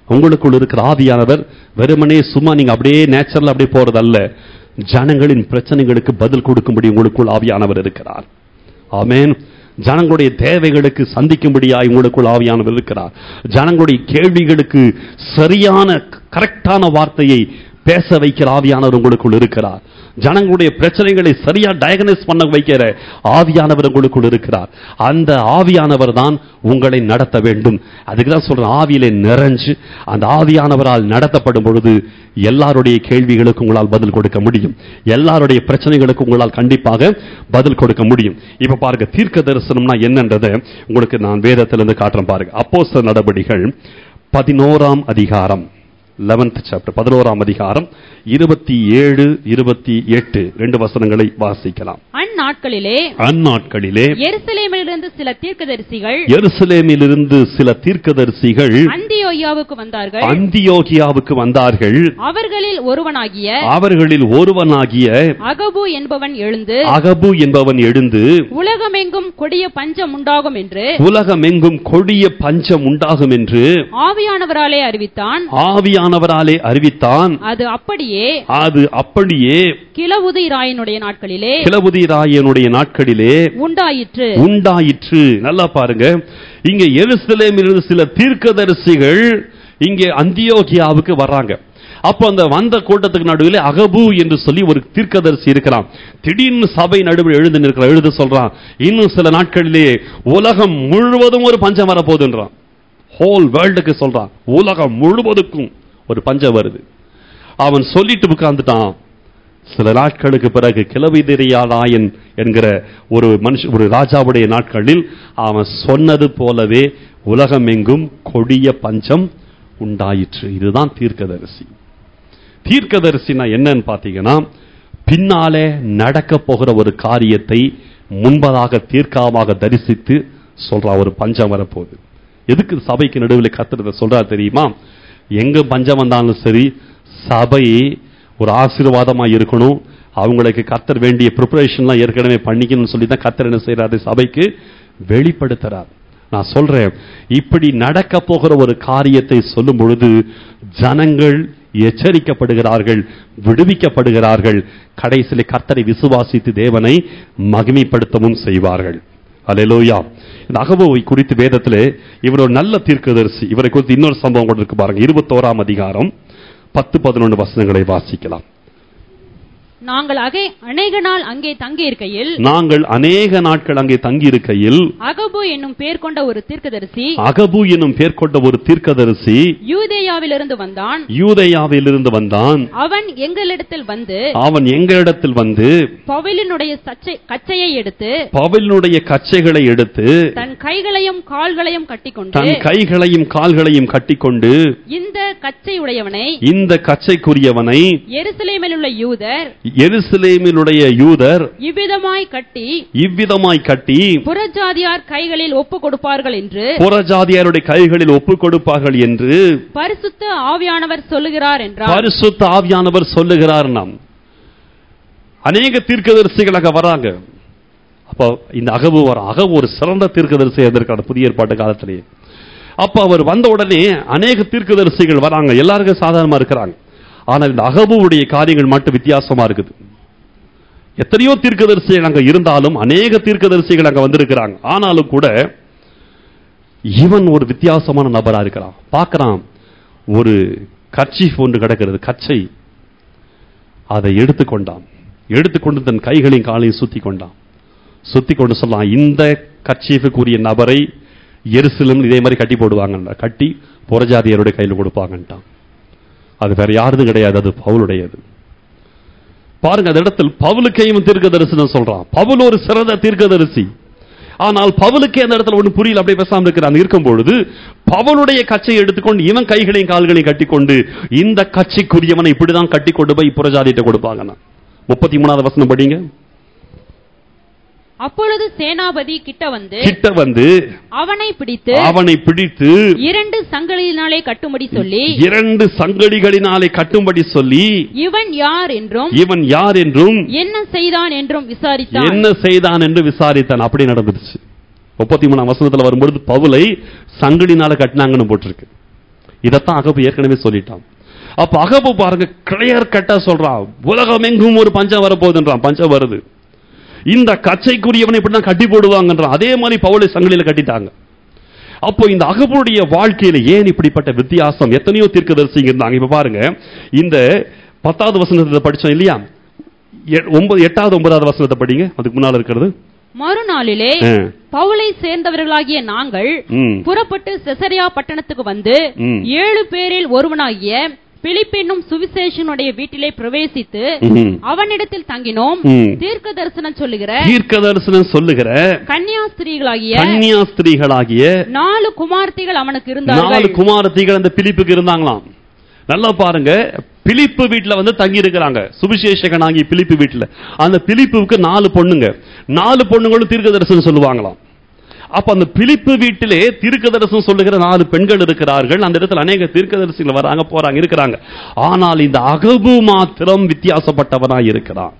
உங்களுக்குள் இருக்கிற ஆவியானவர் வெறுமனே சும்மா நீங்க அப்படியே நேச்சுரல் அப்படியே போறதல்ல ஜனங்களின் பிரச்சனைகளுக்கு பதில் கொடுக்கும்படி உங்களுக்குள் ஆவியானவர் இருக்கிறார் ஆமென் ஜனங்களுடைய தேவைகளுக்கு சந்திக்கும்படியாய் உங்களுக்குள் ஆவியானவர் இருக்கிறார் ஜனங்களுடைய கேள்விகளுக்கு சரியான கரெக்டான வார்த்தையை பேச வைக்கிற ஆவியானவர் உங்களுக்குள் இருக்கிறார் ஜனங்களுடைய பிரச்சனைகளை சரியா டயக்னைஸ் பண்ண வைக்கிற ஆவியானவர் உங்களுக்குள் இருக்கிறார் அந்த ஆவியானவர் தான் உங்களை நடத்த வேண்டும் அதுக்கு தான் சொல்றேன் ஆவியிலே நிறைஞ்சு அந்த ஆவியானவரால் நடத்தப்படும் பொழுது எல்லாருடைய கேள்விகளுக்கு உங்களால் பதில் கொடுக்க முடியும் எல்லாருடைய பிரச்சனைகளுக்கு உங்களால் கண்டிப்பாக பதில் கொடுக்க முடியும் இப்ப பாருங்க தீர்க்க தரிசனம்னா என்னன்றதை உங்களுக்கு நான் வேதத்திலிருந்து காட்டுறேன் பாருங்க அப்போஸ்தலர் நடபடிகள் பதினோராம் அதிகாரம் லெவன்த் சாப்டர் பதினோராம் அதிகாரம் இருபத்தி ஏழு இருபத்தி எட்டு ரெண்டு வசனங்களை வாசிக்கலாம் அந்நாட்களிலே அந்நாட்களிலே எருசலேமிலிருந்து சில தீர்க்கதரிசிகள் எருசலேமிலிருந்து சில தீர்க்கதரிசிகள் அந்தியோயாவுக்கு வந்தார்கள் அந்தியோகியாவுக்கு வந்தார்கள் அவர்களில் ஒருவனாகிய அவர்களில் ஒருவனாகிய அகபு என்பவன் எழுந்து அகபு என்பவன் எழுந்து உலகமெங்கும் கொடிய பஞ்சம் உண்டாகும் என்று உலகமெங்கும் கொடிய பஞ்சம் உண்டாகும் என்று ஆவியானவராலே அறிவித்தான் ஆவியானவராலே அறிவித்தான் அது அப்படியே அது அப்படியே கிளவுதிராயனுடைய நாட்களிலே கிளபுதிராயனுடைய நாட்களிலே உண்டாயிற்று உண்டாயிற்று நல்லா பாருங்க இங்க எருசலேமிலிருந்து சில தீர்க்கதரிசிகள் இங்கே அந்தியோகியாவுக்கு வர்றாங்க அப்போ அந்த வந்த கூட்டத்துக்கு நடுவில் அகபு என்று சொல்லி ஒரு தீர்க்கதரிசி இருக்கிறான் திடீர்னு சபை நடுவில் எழுந்து நிற்கிற எழுத சொல்றான் இன்னும் சில நாட்களிலே உலகம் முழுவதும் ஒரு பஞ்சம் வரப்போகுதுன்றான் ஹோல் வேர்ல்டுக்கு சொல்றான் உலகம் முழுவதுக்கும் ஒரு பஞ்சம் வருது அவன் சொல்லிட்டு உட்கார்ந்துட்டான் சில நாட்களுக்கு பிறகு கிளவிதிரியாலாயன் என்கிற ஒரு மனுஷ ஒரு ராஜாவுடைய நாட்களில் அவன் சொன்னது போலவே உலகம் எங்கும் கொடிய பஞ்சம் உண்டாயிற்று இதுதான் தீர்க்கதரிசி தீர்க்கதரிசினா என்னன்னு பாத்தீங்கன்னா பின்னாலே நடக்க போகிற ஒரு காரியத்தை முன்பதாக தீர்க்கமாக தரிசித்து சொல்றா ஒரு பஞ்சம் வரப்போகுது எதுக்கு சபைக்கு நடுவில் கத்துறத சொல்றா தெரியுமா எங்க பஞ்சம் வந்தாலும் சரி சபை ஒரு ஆசீர்வாதமா இருக்கணும் அவங்களுக்கு கத்தர் வேண்டிய ப்ரிப்பரேஷன்லாம் ஏற்கனவே பண்ணிக்கணும்னு சொல்லி தான் கத்தர் என்ன செய்யறாரு சபைக்கு வெளிப்படுத்துறார் நான் சொல்றேன் இப்படி நடக்க போகிற ஒரு காரியத்தை சொல்லும் பொழுது ஜனங்கள் எச்சரிக்கப்படுகிறார்கள் விடுவிக்கப்படுகிறார்கள் கடைசியில கர்த்தரை விசுவாசித்து தேவனை மகிமைப்படுத்தவும் செய்வார்கள் அல்லேலூயா இந்த அகபோவை குறித்து வேதத்திலே இவர் ஒரு நல்ல தீர்க்கதரிசி இவரை குறித்து இன்னொரு சம்பவம் கூட இருக்கு பாருங்க இருபத்தோராம் அதிகாரம் பத்து பதினொன்று வசனங்களை வாசிக்கலாம் நாங்கள் அகே அநேக நாள் அங்கே தங்கி இருக்கையில் நாங்கள் அநேக நாட்கள் அங்கே தங்கி இருக்கையில் அகபு என்னும் பேர் கொண்ட ஒரு தீர்க்கதரிசி அகபு என்னும் பேர் கொண்ட ஒரு தீர்க்கதரிசி யூதேயாவிலிருந்து வந்தான் யூதேயாவிலிருந்து வந்தான் அவன் எங்களிடத்தில் வந்து அவன் எங்களிடத்தில் வந்து பவுலினுடைய சச்சை கச்சையை எடுத்து பவுலினுடைய கச்சைகளை எடுத்து தன் கைகளையும் கால்களையும் கட்டிக்கொண்டு தன் கைகளையும் கால்களையும் கட்டிக்கொண்டு இந்த கச்சை உடையவனை இந்த கச்சைக்குரியவனை எருசலேமில் உள்ள யூதர் எருசலேமிலுடைய யூதர் இவ்விதமாய் கட்டி இவ்விதமாய் கட்டி புறஜாதியார் கைகளில் ஒப்பு கொடுப்பார்கள் என்று புறஜாதியாருடைய கைகளில் ஒப்புக் கொடுப்பார்கள் என்று பரிசுத்த ஆவியானவர் சொல்லுகிறார் என்றார் பரிசுத்த ஆவியானவர் சொல்லுகிறார் நாம் அநேக தீர்க்கதரிசிகள் அங்க வராங்க அப்போ இந்த அகவு வர அகவு ஒரு சிறந்த தீர்க்கதரிசி இருந்திருக்காரு புதிய ஏற்பாட்டு காலத்திலேயே அப்ப அவர் வந்த உடனே அநேக தீர்க்கதரிசிகள் வராங்க எல்லாருக்கும் சாதாரணமா இருக்கிறாங்க ஆனால் இந்த அகபுவுடைய காரியங்கள் மட்டும் வித்தியாசமா இருக்குது எத்தனையோ தீர்க்கதரிசிகள் அங்க இருந்தாலும் அநேக தீர்க்கதரிசிகள் அங்க வந்திருக்கிறாங்க ஆனாலும் கூட இவன் ஒரு வித்தியாசமான நபரா இருக்கிறான் பார்க்கறான் ஒரு கர்ச்சீஃப் ஒன்று கிடக்கிறது கச்சை அதை எடுத்துக்கொண்டான் எடுத்துக்கொண்டு தன் கைகளையும் காலையும் சுத்தி கொண்டான் சுத்தி கொண்டு சொல்லலாம் இந்த கர்ச்சீஃபுக்குரிய நபரை எருசலும் இதே மாதிரி கட்டி போடுவாங்க கட்டி புறஜாதியருடைய கையில் கொடுப்பாங்கன்ட்டான் அது வேற யாருதும் கிடையாது அது பவுலுடையது பாருங்க அந்த இடத்தில் பவுலுக்கே இவன் தீர்க்கதரிசனம் சொல்றான் பவுல் ஒரு சிறந்த தீர்க்கதரிசி ஆனால் பவுலுக்கே அந்த இடத்துல ஒண்ணு புரியல அப்படியே பேசாம இருக்கிறான் இருக்கும் பொழுது பவுலுடைய கச்சையை எடுத்துக்கொண்டு இவன் கைகளையும் கால்களையும் கட்டிக்கொண்டு இந்த கட்சிக்குரியவனை இப்படிதான் கட்டி கொண்டு போய் புறஜாதிட்ட கொடுப்பாங்க முப்பத்தி மூணாவது வசனம் படிங்க அப்பொழுது சேனாபதி கிட்ட வந்து கிட்ட வந்து அவனை பிடித்து அவனை பிடித்து இரண்டு சங்கிலியினாலே கட்டும்படி சொல்லி இரண்டு சங்கடிகளினாலே கட்டும்படி சொல்லி இவன் யார் என்றும் இவன் யார் என்றும் என்ன செய்தான் என்றும் விசாரித்தான் என்ன செய்தான் என்று விசாரித்தான் அப்படி நடந்துருச்சு முப்பத்தி மூணாம் வசனத்துல வரும்பொழுது பவுலை சங்கடினால கட்டினாங்கன்னு போட்டிருக்கு இதைத்தான் அகபு ஏற்கனவே சொல்லிட்டான் அப்ப அகபு பாருங்க கிளியர் கட்டா சொல்றான் உலகம் எங்கும் ஒரு பஞ்சம் வரப்போகுதுன்றான் பஞ்சம் வருது இந்த கச்சைக்குரியவனை இப்படிதான் கட்டி போடுவாங்கன்றான் அதே மாதிரி பவுலை சங்கிலியில கட்டிட்டாங்க அப்போ இந்த அகபுடைய வாழ்க்கையில ஏன் இப்படிப்பட்ட வித்தியாசம் எத்தனையோ தீர்க்கதரிசிங்க இருந்தாங்க இப்ப பாருங்க இந்த பத்தாவது வசனத்தை படிச்சோம் இல்லையா எ- ஒன்பது எட்டாவது ஒன்பதாவது வசனத்தை படிங்க அதுக்கு முன்னால இருக்கிறது மறுநாளிலே ஆ. பவுலை சேர்ந்தவர்களாகிய நாங்கள் ம். புறப்பட்டு செசரியா பட்டணத்துக்கு வந்து ம். ஏழு பேரில் ஒருவனாகிய பிலிப்பென்னும் சுவிசேஷனுடைய வீட்டிலே பிரவேசித்து ம். அவனிடத்தில் தங்கினோம் ம். தீர்க்க தரிசனம் சொல்லுகிற தீர்க்க தரிசனம் சொல்லுகிற கன்னியாஸ்திரிகளாகிய கன்னியாஸ்திரிகளாகிய நாலு குமார்த்திகள் அவனுக்கு நாலு இருந்தார்கள் குமாரத்திகள் அந்த பிலிப்புக்கு இருந்தாங்களாம் நல்லா பாருங்க பிலிப்பு வீட்டுல வந்து தங்கி இருக்கிறாங்க சுவிசேஷகனாகி பிலிப்பு வீட்டுல அந்த பிலிப்புவுக்கு நாலு பொண்ணுங்க நாலு பொண்ணுங்களும் தீர்க்க தரிசனம் சொல்லுவாங்களாம் அப்ப அந்த பிலிப்பு வீட்டிலே தீர்க்க தரிசனம் சொல்லுகிற நாலு பெண்கள் இருக்கிறார்கள் அந்த இடத்துல அநேக தீர்க்கதரிசிகள் வராங்க போறாங்க இருக்கிறாங்க ஆனால் இந்த அகபு மாத்திரம் வித்தியாசப்பட்டவனா இருக்கிறான்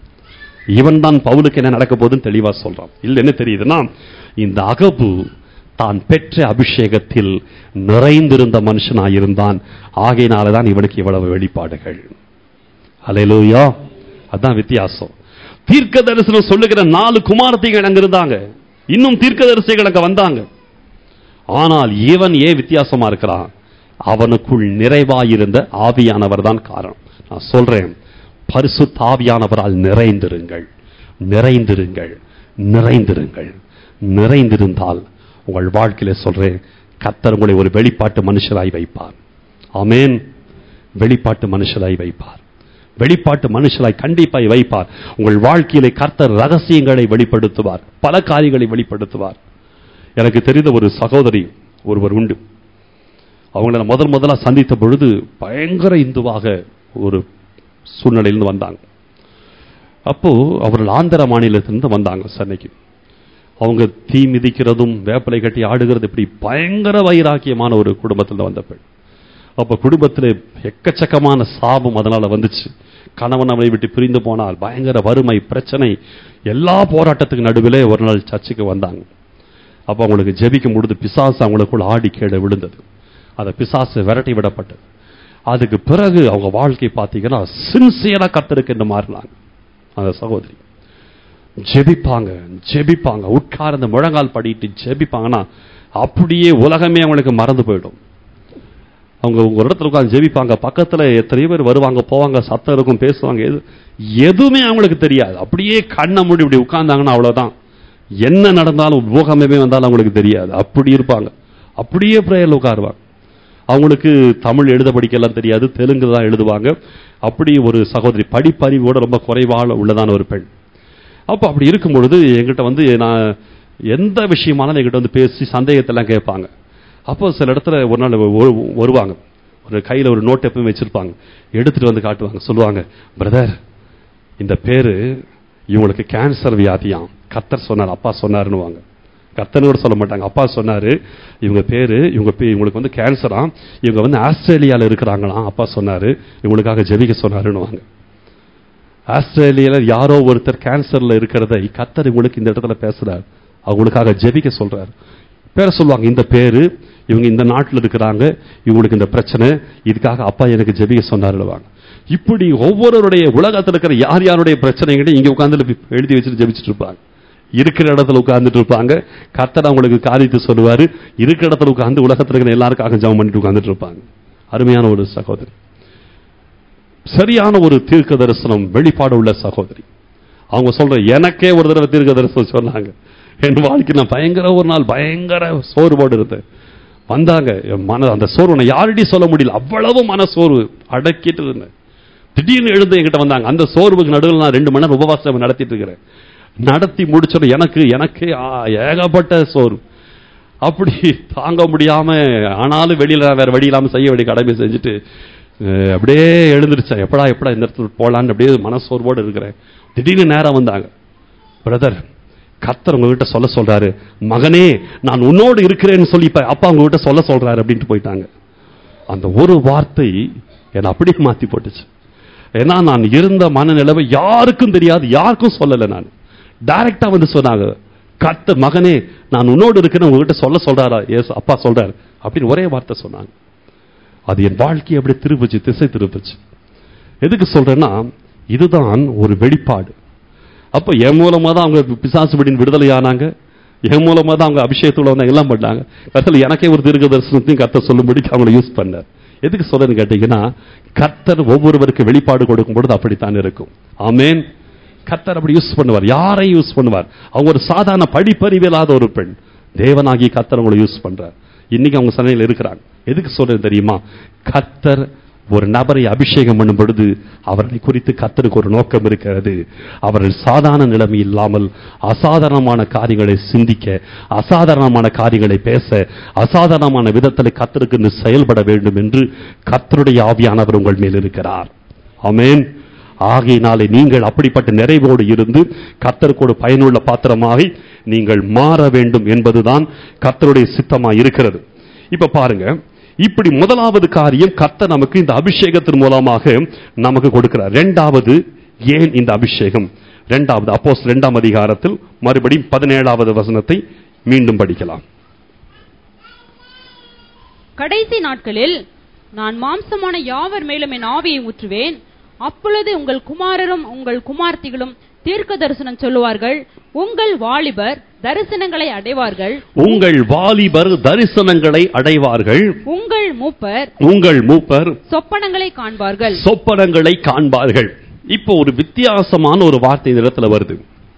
இவன் தான் பவுலுக்கு என்ன நடக்க போகுதுன்னு தெளிவா சொல்றான் இல்ல என்ன தெரியுதுன்னா இந்த அகபு தான் பெற்ற அபிஷேகத்தில் நிறைந்திருந்த மனுஷனாயிருந்தான் ஆகையினாலதான் இவனுக்கு இவ்வளவு வெளிப்பாடுகள் அலையலூயா அதான் வித்தியாசம் தீர்க்க தரிசனம் சொல்லுகிற நாலு குமாரத்திகள் அங்க இருந்தாங்க இன்னும் தீர்க்க தரிசிகள் அங்க வந்தாங்க ஆனால் இவன் ஏன் வித்தியாசமா இருக்கிறான் அவனுக்குள் நிறைவாயிருந்த ஆவியானவர் தான் காரணம் நான் சொல்றேன் பரிசுத்த ஆவியானவரால் நிறைந்திருங்கள் நிறைந்திருங்கள் நிறைந்திருங்கள் நிறைந்திருந்தால் உங்கள் வாழ்க்கையில சொல்றேன் கர்த்தர் உங்களை ஒரு வெளிப்பாட்டு மனுஷராய் வைப்பார் ஆமென் வெளிப்பாட்டு மனுஷராய் வைப்பார் வெளிப்பாட்டு மனுஷராய் கண்டிப்பாய் வைப்பார் உங்கள் வாழ்க்கையிலே கர்த்தர் ரகசியங்களை வெளிப்படுத்துவார் பல காரியங்களை வெளிப்படுத்துவார் எனக்கு தெரிந்த ஒரு சகோதரி ஒருவர் உண்டு அவங்கள நான் முதல் முதலா சந்தித்த பொழுது பயங்கர இந்துவாக ஒரு சூழ்நிலையிலிருந்து வந்தாங்க அப்போ அவர்கள் ஆந்திர மாநிலத்திலிருந்து வந்தாங்க சென்னைக்கு அவங்க தீ மிதிக்கிறதும் வேப்பலை கட்டி ஆடுகிறது இப்படி பயங்கர வைராக்கியமான ஒரு குடும்பத்தில் வந்த பெண் அப்ப குடும்பத்தில் எக்கச்சக்கமான சாபம் அதனால வந்துச்சு கணவன் அவளை விட்டு பிரிந்து போனால் பயங்கர வறுமை பிரச்சனை எல்லா போராட்டத்துக்கு நடுவிலே ஒரு நாள் சர்ச்சுக்கு வந்தாங்க அப்ப அவங்களுக்கு ஜெபிக்கும் பொழுது பிசாசு அவங்களுக்குள் ஆடி கீழே விழுந்தது அந்த பிசாசு விரட்டி விடப்பட்டது அதுக்கு பிறகு அவங்க வாழ்க்கை பார்த்தீங்கன்னா சின்சியரா கத்தருக்கு என்று மாறினாங்க அந்த சகோதரி ஜெபிப்பாங்க ஜெபிப்பாங்க உட்கார்ந்து முழங்கால் படிட்டு ஜெபிப்பாங்கன்னா அப்படியே உலகமே அவங்களுக்கு மறந்து போயிடும் அவங்க ஒரு இடத்துல உட்கார்ந்து ஜெபிப்பாங்க பக்கத்துல எத்தனையோ பேர் வருவாங்க போவாங்க சத்தம் இருக்கும் பேசுவாங்க எது எதுவுமே அவங்களுக்கு தெரியாது அப்படியே கண்ணை மூடி இப்படி உட்கார்ந்தாங்கன்னா அவ்வளவுதான் என்ன நடந்தாலும் பூகமே வந்தாலும் அவங்களுக்கு தெரியாது அப்படி இருப்பாங்க அப்படியே பிரேயர்ல உட்காருவாங்க அவங்களுக்கு தமிழ் எழுத படிக்கலாம் தெரியாது தெலுங்கு தான் எழுதுவாங்க அப்படி ஒரு சகோதரி படிப்பறிவோட ரொம்ப குறைவாக உள்ளதான ஒரு பெண் அப்போ அப்படி இருக்கும் பொழுது என்கிட்ட வந்து நான் எந்த விஷயமானாலும் என்கிட்ட வந்து பேசி சந்தேகத்தெல்லாம் கேட்பாங்க அப்போ சில இடத்துல ஒரு நாள் வ- வருவாங்க ஒரு கையில் ஒரு நோட் எப்பவும் வச்சிருப்பாங்க எடுத்துட்டு வந்து காட்டுவாங்க சொல்லுவாங்க பிரதர் இந்த பேரு இவங்களுக்கு கேன்சர் வியாதியாம் கத்தர் சொன்னார் அப்பா சொன்னாருன்னுவாங்க கத்தர்னு கூட சொல்ல மாட்டாங்க அப்பா சொன்னாரு இவங்க பேரு இவங்க பே- இவங்களுக்கு வந்து கேன்சரா இவங்க வந்து ஆஸ்திரேலியால இருக்கிறாங்களாம் அப்பா சொன்னாரு இவங்களுக்காக ஜெபிக்க சொன்னாருன்னுவாங்க ஆஸ்திரேலியால யாரோ ஒருத்தர் கேன்சர்ல இருக்கிறதை கத்தர் இவங்களுக்கு இந்த இடத்துல பேசுறாரு அவங்களுக்காக ஜெபிக்க சொல்றாரு பேரை சொல்லுவாங்க இந்த பேரு இவங்க இந்த நாட்டில் இருக்கிறாங்க இவங்களுக்கு இந்த பிரச்சனை இதுக்காக அப்பா எனக்கு ஜெபிக்க சொன்னாருவாங்க இப்படி ஒவ்வொருவருடைய உலகத்தில் இருக்கிற யார் யாருடைய பிரச்சனைகளை இங்க உட்கார்ந்து எழுதி வச்சுட்டு ஜெபிச்சுட்டு இருப்பாங்க இருக்கிற இடத்துல உட்கார்ந்துட்டு இருப்பாங்க கர்த்தர் அவங்களுக்கு காரியத்தை சொல்லுவாரு இருக்கிற இடத்துல உட்கார்ந்து உலகத்தில் இருக்கிற எல்லாருக்காக ஜெபம் பண்ணிட்டு உட்கார்ந்துட்டு இருப்பாங்க அருமையான ஒரு சகோதரி சரியான ஒரு தீர்க்க தரிசனம் வெளிப்பாடு உள்ள சகோதரி அவங்க சொல்ற எனக்கே ஒரு தடவை தீர்க்க தரிசனம் சொன்னாங்க என் வாழ்க்கை நான் பயங்கர ஒரு நாள் பயங்கர சோர்வோடு இருந்தேன் வந்தாங்க என் மன அந்த சோர்வு நான் யார்கிட்டயும் சொல்ல முடியல அவ்வளவு மன சோர்வு அடக்கிட்டு இருந்தேன் திடீர்னு எழுந்து என்கிட்ட வந்தாங்க அந்த சோர்வுக்கு நடுவில் நான் ரெண்டு மணி நேரம் உபவாசம் நடத்திட்டு இருக்கிறேன் நடத்தி முடிச்சோட எனக்கு எனக்கு ஆ, ஏகப்பட்ட சோர்வு அப்படி தாங்க முடியாம ஆனாலும் வெளியில வேற வழி இல்லாம செய்ய வேண்டிய கடமை செஞ்சுட்டு அஹ், அப்படியே எழுந்திருச்சேன் எப்படா எப்படா இந்த இடத்துல போலான்னு அப்படியே மனசோர்வோடு இருக்கிறேன் திடீர்னு நேரம் வந்தாங்க பிரதர் கர்த்தர் உங்ககிட்ட சொல்ல சொல்றாரு மகனே நான் உன்னோடு இருக்கிறேன்னு சொல்லி இப்ப அப்பா உங்ககிட்ட சொல்ல சொல்றாரு அப்படின்ட்டு போயிட்டாங்க அந்த ஒரு வார்த்தை என்னை அப்படியே மாத்தி போட்டுச்சு ஏன்னா நான் இருந்த மனநிலைமை யாருக்கும் தெரியாது யாருக்கும் சொல்லலை நான் டைரக்டா வந்து சொன்னாங்க கத்த மகனே நான் உன்னோடு இருக்கிறேன் உங்ககிட்ட சொல்ல சொல்றாரா எஸ் அப்பா சொல்றாரு அப்படின்னு ஒரே வார்த்தை சொன்னாங்க அது என் வாழ்க்கையை அப்படி திருப்புச்சு திசை திருப்புச்சு எதுக்கு சொல்றேன்னா இதுதான் ஒரு வெளிப்பாடு அப்ப என் மூலமா தான் அவங்க பிசாசு பிடின்னு விடுதலை ஆனாங்க என் மூலமா தான் அவங்க அபிஷேகத்துல வந்தாங்க எல்லாம் பண்ணாங்க கர்த்தர் எனக்கே ஒரு தீர்க்க தரிசனத்தையும் கர்த்தர் சொல்லும்படி அவங்களை யூஸ் பண்ணார் எதுக்கு சொல்றேன்னு கேட்டீங்கன்னா கர்த்தர் ஒவ்வொருவருக்கு வெளிப்பாடு கொடுக்கும் பொழுது அப்படித்தான் இருக்கும் ஆமென் கர்த்தர் அப்படி யூஸ் பண்ணுவார் யாரையும் யூஸ் பண்ணுவார் அவங்க ஒரு சாதாரண படிப்பறிவில்லாத ஒரு பெண் தேவனாகி கர்த்தர் உங்களை யூஸ் பண்றார் இன்னைக்கு அவங்க சனையில் இருக்கிறாங்க எதுக்கு சொல்றது தெரியுமா கர்த்தர் ஒரு நபரை அபிஷேகம் பண்ணும் பொழுது அவர்களை குறித்து கர்த்தருக்கு ஒரு நோக்கம் இருக்கிறது அவர்கள் சாதாரண நிலைமை இல்லாமல் அசாதாரணமான காரியங்களை சிந்திக்க அசாதாரணமான காரியங்களை பேச அசாதாரணமான விதத்தில் கர்த்தருக்கு என்று செயல்பட வேண்டும் என்று கர்த்தருடைய ஆவியானவர் உங்கள் மேல் இருக்கிறார் ஆமென் ஆகையினாலே நீங்கள் அப்படிப்பட்ட நிறைவோடு இருந்து கர்த்தருக்கு ஒரு பயனுள்ள பாத்திரமாகி நீங்கள் மாற வேண்டும் என்பதுதான் கர்த்தருடைய சித்தமா இருக்கிறது இப்ப பாருங்க இப்படி முதலாவது காரியம் கர்த்தர் நமக்கு இந்த அபிஷேகத்தின் மூலமாக நமக்கு கொடுக்கிறார் இரண்டாவது ஏன் இந்த அபிஷேகம் இரண்டாவது அப்போஸ் இரண்டாம் அதிகாரத்தில் மறுபடியும் பதினேழாவது வசனத்தை மீண்டும் படிக்கலாம் கடைசி நாட்களில் நான் மாம்சமான யாவர் மேலும் என் ஆவியை ஊற்றுவேன் அப்பொழுது உங்கள் குமாரரும் உங்கள் குமார்த்திகளும் தீர்க்க தரிசனம் சொல்லுவார்கள் உங்கள் வாலிபர் தரிசனங்களை அடைவார்கள் உங்கள் வாலிபர் தரிசனங்களை அடைவார்கள் உங்கள் மூப்பர் உங்கள் மூப்பர் சொப்பனங்களை காண்பார்கள் சொப்பனங்களை காண்பார்கள் இப்போ ஒரு வித்தியாசமான ஒரு வார்த்தை இந்த இடத்துல வருது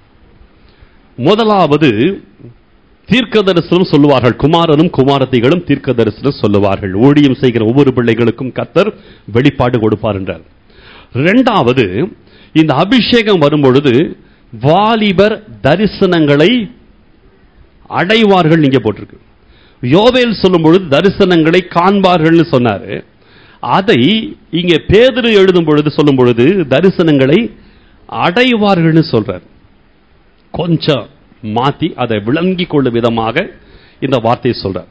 முதலாவது தீர்க்க தரிசனம் சொல்லுவார்கள் குமாரனும் குமாரத்திகளும் தீர்க்க தரிசனம் சொல்லுவார்கள் ஊழியம் செய்கிற ஒவ்வொரு பிள்ளைகளுக்கும் கத்தர் வெளிப்பாடு கொடுப்பார் என்றார் இரண்டாவது இந்த அபிஷேகம் வரும்பொழுது வாலிபர் தரிசனங்களை அடைவார்கள் இங்க போட்டிருக்கு யோவேல் சொல்லும் பொழுது தரிசனங்களை காண்பார்கள்னு சொன்னாரு அதை இங்கே பேதுரு எழுதும் பொழுது சொல்லும் பொழுது தரிசனங்களை அடைவார்கள்னு சொல்றார் கொஞ்சம் மாத்தி அதை விளங்கிக் கொள்ளும் விதமாக இந்த வார்த்தையை சொல்றார்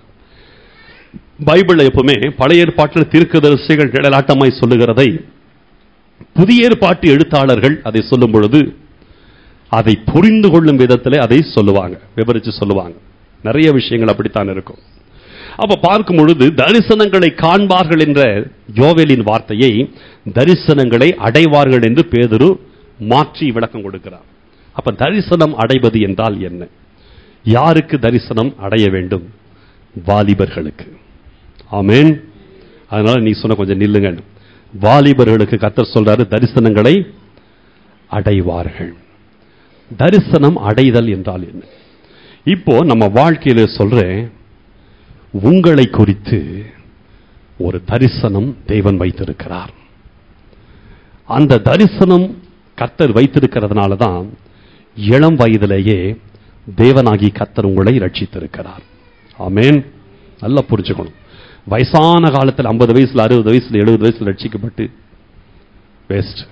பைபிள்ல எப்பவுமே பழைய ஏற்பாட்டில் தீர்க்கதரிசிகள் நிழலாட்டமாய் சொல்லுகிறதை புதிய ஏற்பாட்டு எழுத்தாளர்கள் அதை சொல்லும் பொழுது அதை புரிந்து கொள்ளும் விதத்திலே அதை சொல்லுவாங்க விவரிச்சு சொல்லுவாங்க நிறைய விஷயங்கள் அப்படித்தான் இருக்கும் அப்ப பார்க்கும் பொழுது தரிசனங்களை காண்பார்கள் என்ற யோவேலின் வார்த்தையை தரிசனங்களை அடைவார்கள் என்று பேதுரு மாற்றி விளக்கம் கொடுக்கிறார் அப்ப தரிசனம் அடைவது என்றால் என்ன யாருக்கு தரிசனம் அடைய வேண்டும் வாலிபர்களுக்கு ஆமென் அதனால நீ சொன்ன கொஞ்சம் நில்லுங்க வாலிபர்களுக்கு கத்தர் சொல்றாரு தரிசனங்களை அடைவார்கள் தரிசனம் அடைதல் என்றால் என்ன இப்போ நம்ம வாழ்க்கையில சொல்றேன் உங்களை குறித்து ஒரு தரிசனம் தேவன் வைத்திருக்கிறார் அந்த தரிசனம் கர்த்தர் வைத்திருக்கிறதுனால தான் இளம் வயதிலேயே தேவனாகி கர்த்தர் உங்களை ரட்சித்திருக்கிறார் ஆமென் நல்லா புரிஞ்சுக்கணும் வயசான காலத்தில் ஐம்பது வயசுல அறுபது வயசுல எழுபது வயசுல ரட்சிக்கப்பட்டு வேஸ்ட்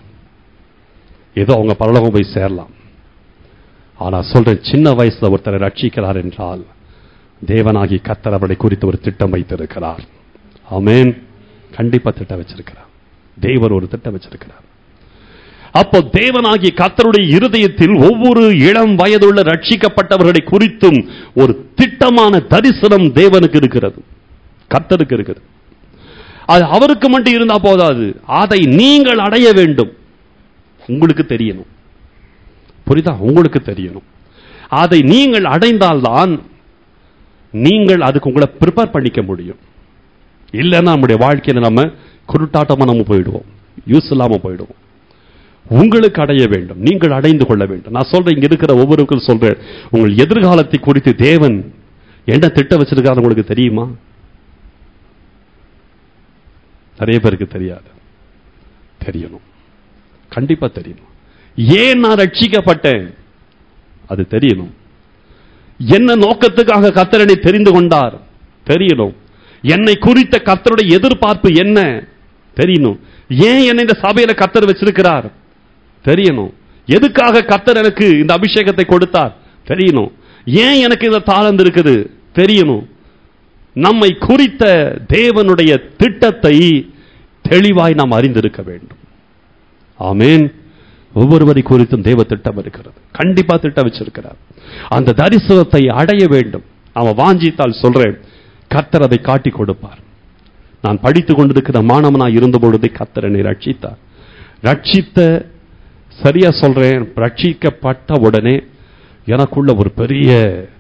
ஏதோ அவங்க பரலோகம் போய் சேரலாம் ஆனா சொல்றேன் சின்ன வயசுல ஒருத்தரை ரட்சிக்கிறார் என்றால் தேவனாகி கத்தர் அவரை குறித்து ஒரு திட்டம் வைத்திருக்கிறார் ஆமென் கண்டிப்பா திட்டம் வச்சிருக்கிறார் தேவன் ஒரு திட்டம் வச்சிருக்கிறார் அப்போ தேவனாகிய கத்தருடைய இருதயத்தில் ஒவ்வொரு இளம் வயதுள்ள ரட்சிக்கப்பட்டவர்களை குறித்தும் ஒரு திட்டமான தரிசனம் தேவனுக்கு இருக்கிறது கர்த்தருக்கு இருக்குது அது அவருக்கு மட்டும் இருந்தா போதாது அதை நீங்கள் அடைய வேண்டும் உங்களுக்கு தெரியணும் புரியுதா உங்களுக்கு தெரியணும் அதை நீங்கள் அடைந்தால்தான் நீங்கள் அதுக்கு உங்களை ப்ரிப்பேர் பண்ணிக்க முடியும் இல்லைன்னா நம்முடைய வாழ்க்கையில நம்ம குருட்டாட்டமா நம்ம போயிடுவோம் யூஸ் இல்லாம போயிடுவோம் உங்களுக்கு அடைய வேண்டும் நீங்கள் அடைந்து கொள்ள வேண்டும் நான் சொல்றேன் இங்க இருக்கிற ஒவ்வொருவருக்கும் சொல்றேன் உங்கள் எதிர்காலத்தை குறித்து தேவன் என்ன திட்டம் வச்சிருக்காரு உங்களுக்கு தெரியுமா நிறைய பேருக்கு தெரியாது தெரியணும் கண்டிப்பா தெரியணும் ஏன் நான் ரட்சிக்கப்பட்டேன் அது தெரியணும் என்ன நோக்கத்துக்காக கத்தரனை தெரிந்து கொண்டார் தெரியணும் என்னை குறித்த கர்த்தருடைய எதிர்பார்ப்பு என்ன தெரியணும் ஏன் என்னை இந்த சபையில கத்தர் வச்சிருக்கிறார் தெரியணும் எதுக்காக கத்தர் எனக்கு இந்த அபிஷேகத்தை கொடுத்தார் தெரியணும் ஏன் எனக்கு இந்த தாளந்து இருக்குது தெரியணும் நம்மை குறித்த தேவனுடைய திட்டத்தை தெளிவாய் நாம் அறிந்திருக்க வேண்டும் ஆமேன் ஒவ்வொருவரை குறித்தும் தேவ திட்டம் இருக்கிறது கண்டிப்பா திட்டம் வச்சிருக்கிறார் அந்த தரிசனத்தை அடைய வேண்டும் அவன் வாஞ்சித்தால் சொல்றேன் கர்த்தர் அதை காட்டி கொடுப்பார் நான் படித்துக் கொண்டிருக்கிற மாணவனாய் இருந்த பொழுது கத்தர் என்னை ரட்சித்தார் ரட்சித்த சரியா சொல்றேன் ரட்சிக்கப்பட்ட உடனே எனக்குள்ள ஒரு பெரிய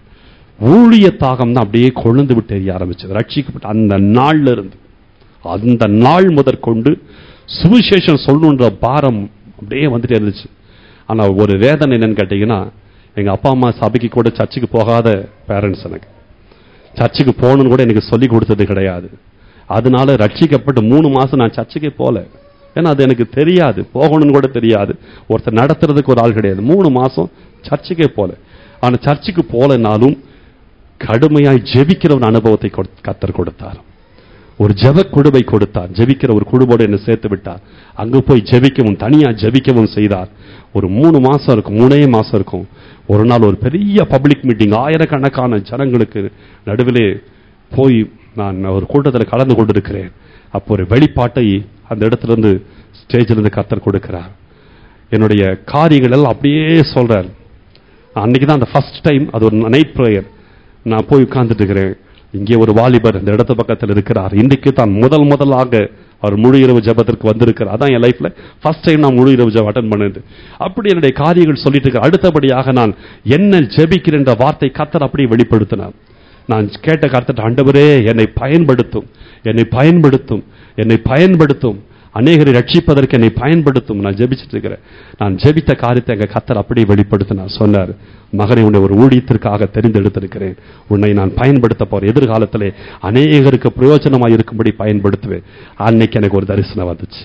ஊழிய தாகம் தான் அப்படியே கொழுந்து விட்டு எரிய ஆரம்பிச்சது ரட்சிக்கப்பட்ட அந்த நாள்ல இருந்து அந்த நாள் முதற்கொண்டு சுவிசேஷம் சொல்லணுன்ற பாரம் அப்படியே வந்துட்டே இருந்துச்சு ஆனா ஒரு வேதனை என்னன்னு கேட்டீங்கன்னா எங்க அப்பா அம்மா சபைக்கு கூட சர்ச்சுக்கு போகாத பேரண்ட்ஸ் எனக்கு சர்ச்சுக்கு போகணும்னு கூட எனக்கு சொல்லி கொடுத்தது கிடையாது அதனால ரட்சிக்கப்பட்டு மூணு மாசம் நான் சர்ச்சுக்கே போல ஏன்னா அது எனக்கு தெரியாது போகணும்னு கூட தெரியாது ஒருத்தர் நடத்துறதுக்கு ஒரு ஆள் கிடையாது மூணு மாசம் சர்ச்சுக்கே போல ஆனா சர்ச்சுக்கு போலனாலும் கடுமையாய் ஜெபிக்கிற ஒரு அனுபவத்தை கொடு- கத்தர் கொடுத்தார் ஒரு ஜெப குழுவை கொடுத்தார் ஜெபிக்கிற ஒரு குழுவோடு என்னை சேர்த்து விட்டார் அங்கு போய் ஜெபிக்கவும் தனியா ஜெபிக்கவும் செய்தார் ஒரு மூணு மாசம் இருக்கும் மூணே மாசம் இருக்கும் ஒரு நாள் ஒரு பெரிய பப்ளிக் மீட்டிங் ஆயிரக்கணக்கான ஜனங்களுக்கு நடுவிலே போய் நான் ஒரு கூட்டத்தில் கலந்து கொண்டிருக்கிறேன் அப்போ ஒரு வெளிப்பாட்டை அந்த இடத்துல இருந்து ஸ்டேஜில் இருந்து கத்தர் கொடுக்கிறார் என்னுடைய காரியங்கள் எல்லாம் அப்படியே சொல்றார் அன்னைக்கு தான் அந்த ஃபர்ஸ்ட் டைம் அது ஒரு நைட் ப்ரேயர் நான் போய் உட்கார்ந்துட்டு இருக்கிறேன் இங்கே ஒரு வாலிபர் இந்த இடத்து பக்கத்தில் இருக்கிறார் இன்றைக்கு தான் முதல் முதலாக அவர் முழு இரவு ஜெபத்திற்கு வந்திருக்கிறார் அதான் என் லைஃப்ல ஃபர்ஸ்ட் டைம் நான் முழு இரவு ஜெபம் அட்டன் பண்ணது அப்படி என்னுடைய காரியங்கள் சொல்லிட்டு இருக்க அடுத்தபடியாக நான் என்ன ஜெபிக்கிறேன் என்ற வார்த்தை கத்தர் அப்படியே வெளிப்படுத்தினார் நான் கேட்ட கருத்து ஆண்டவரே என்னை பயன்படுத்தும் என்னை பயன்படுத்தும் என்னை பயன்படுத்தும் அநேகரை ரட்சிப்பதற்கு என்னை பயன்படுத்தும் நான் ஜெபிச்சிட்டு இருக்கிறேன் நான் ஜெபித்த காரியத்தை எங்க கத்தர் அப்படியே வெளிப்படுத்தினார் சொன்னார் மகனை உன்னை ஒரு ஊழியத்திற்காக தெரிந்தெடுத்திருக்கிறேன் உன்னை நான் பயன்படுத்த போறேன் எதிர்காலத்திலே அநேகருக்கு பிரயோஜனமாக இருக்கும்படி பயன்படுத்துவேன் அன்னைக்கு எனக்கு ஒரு தரிசனம் வந்துச்சு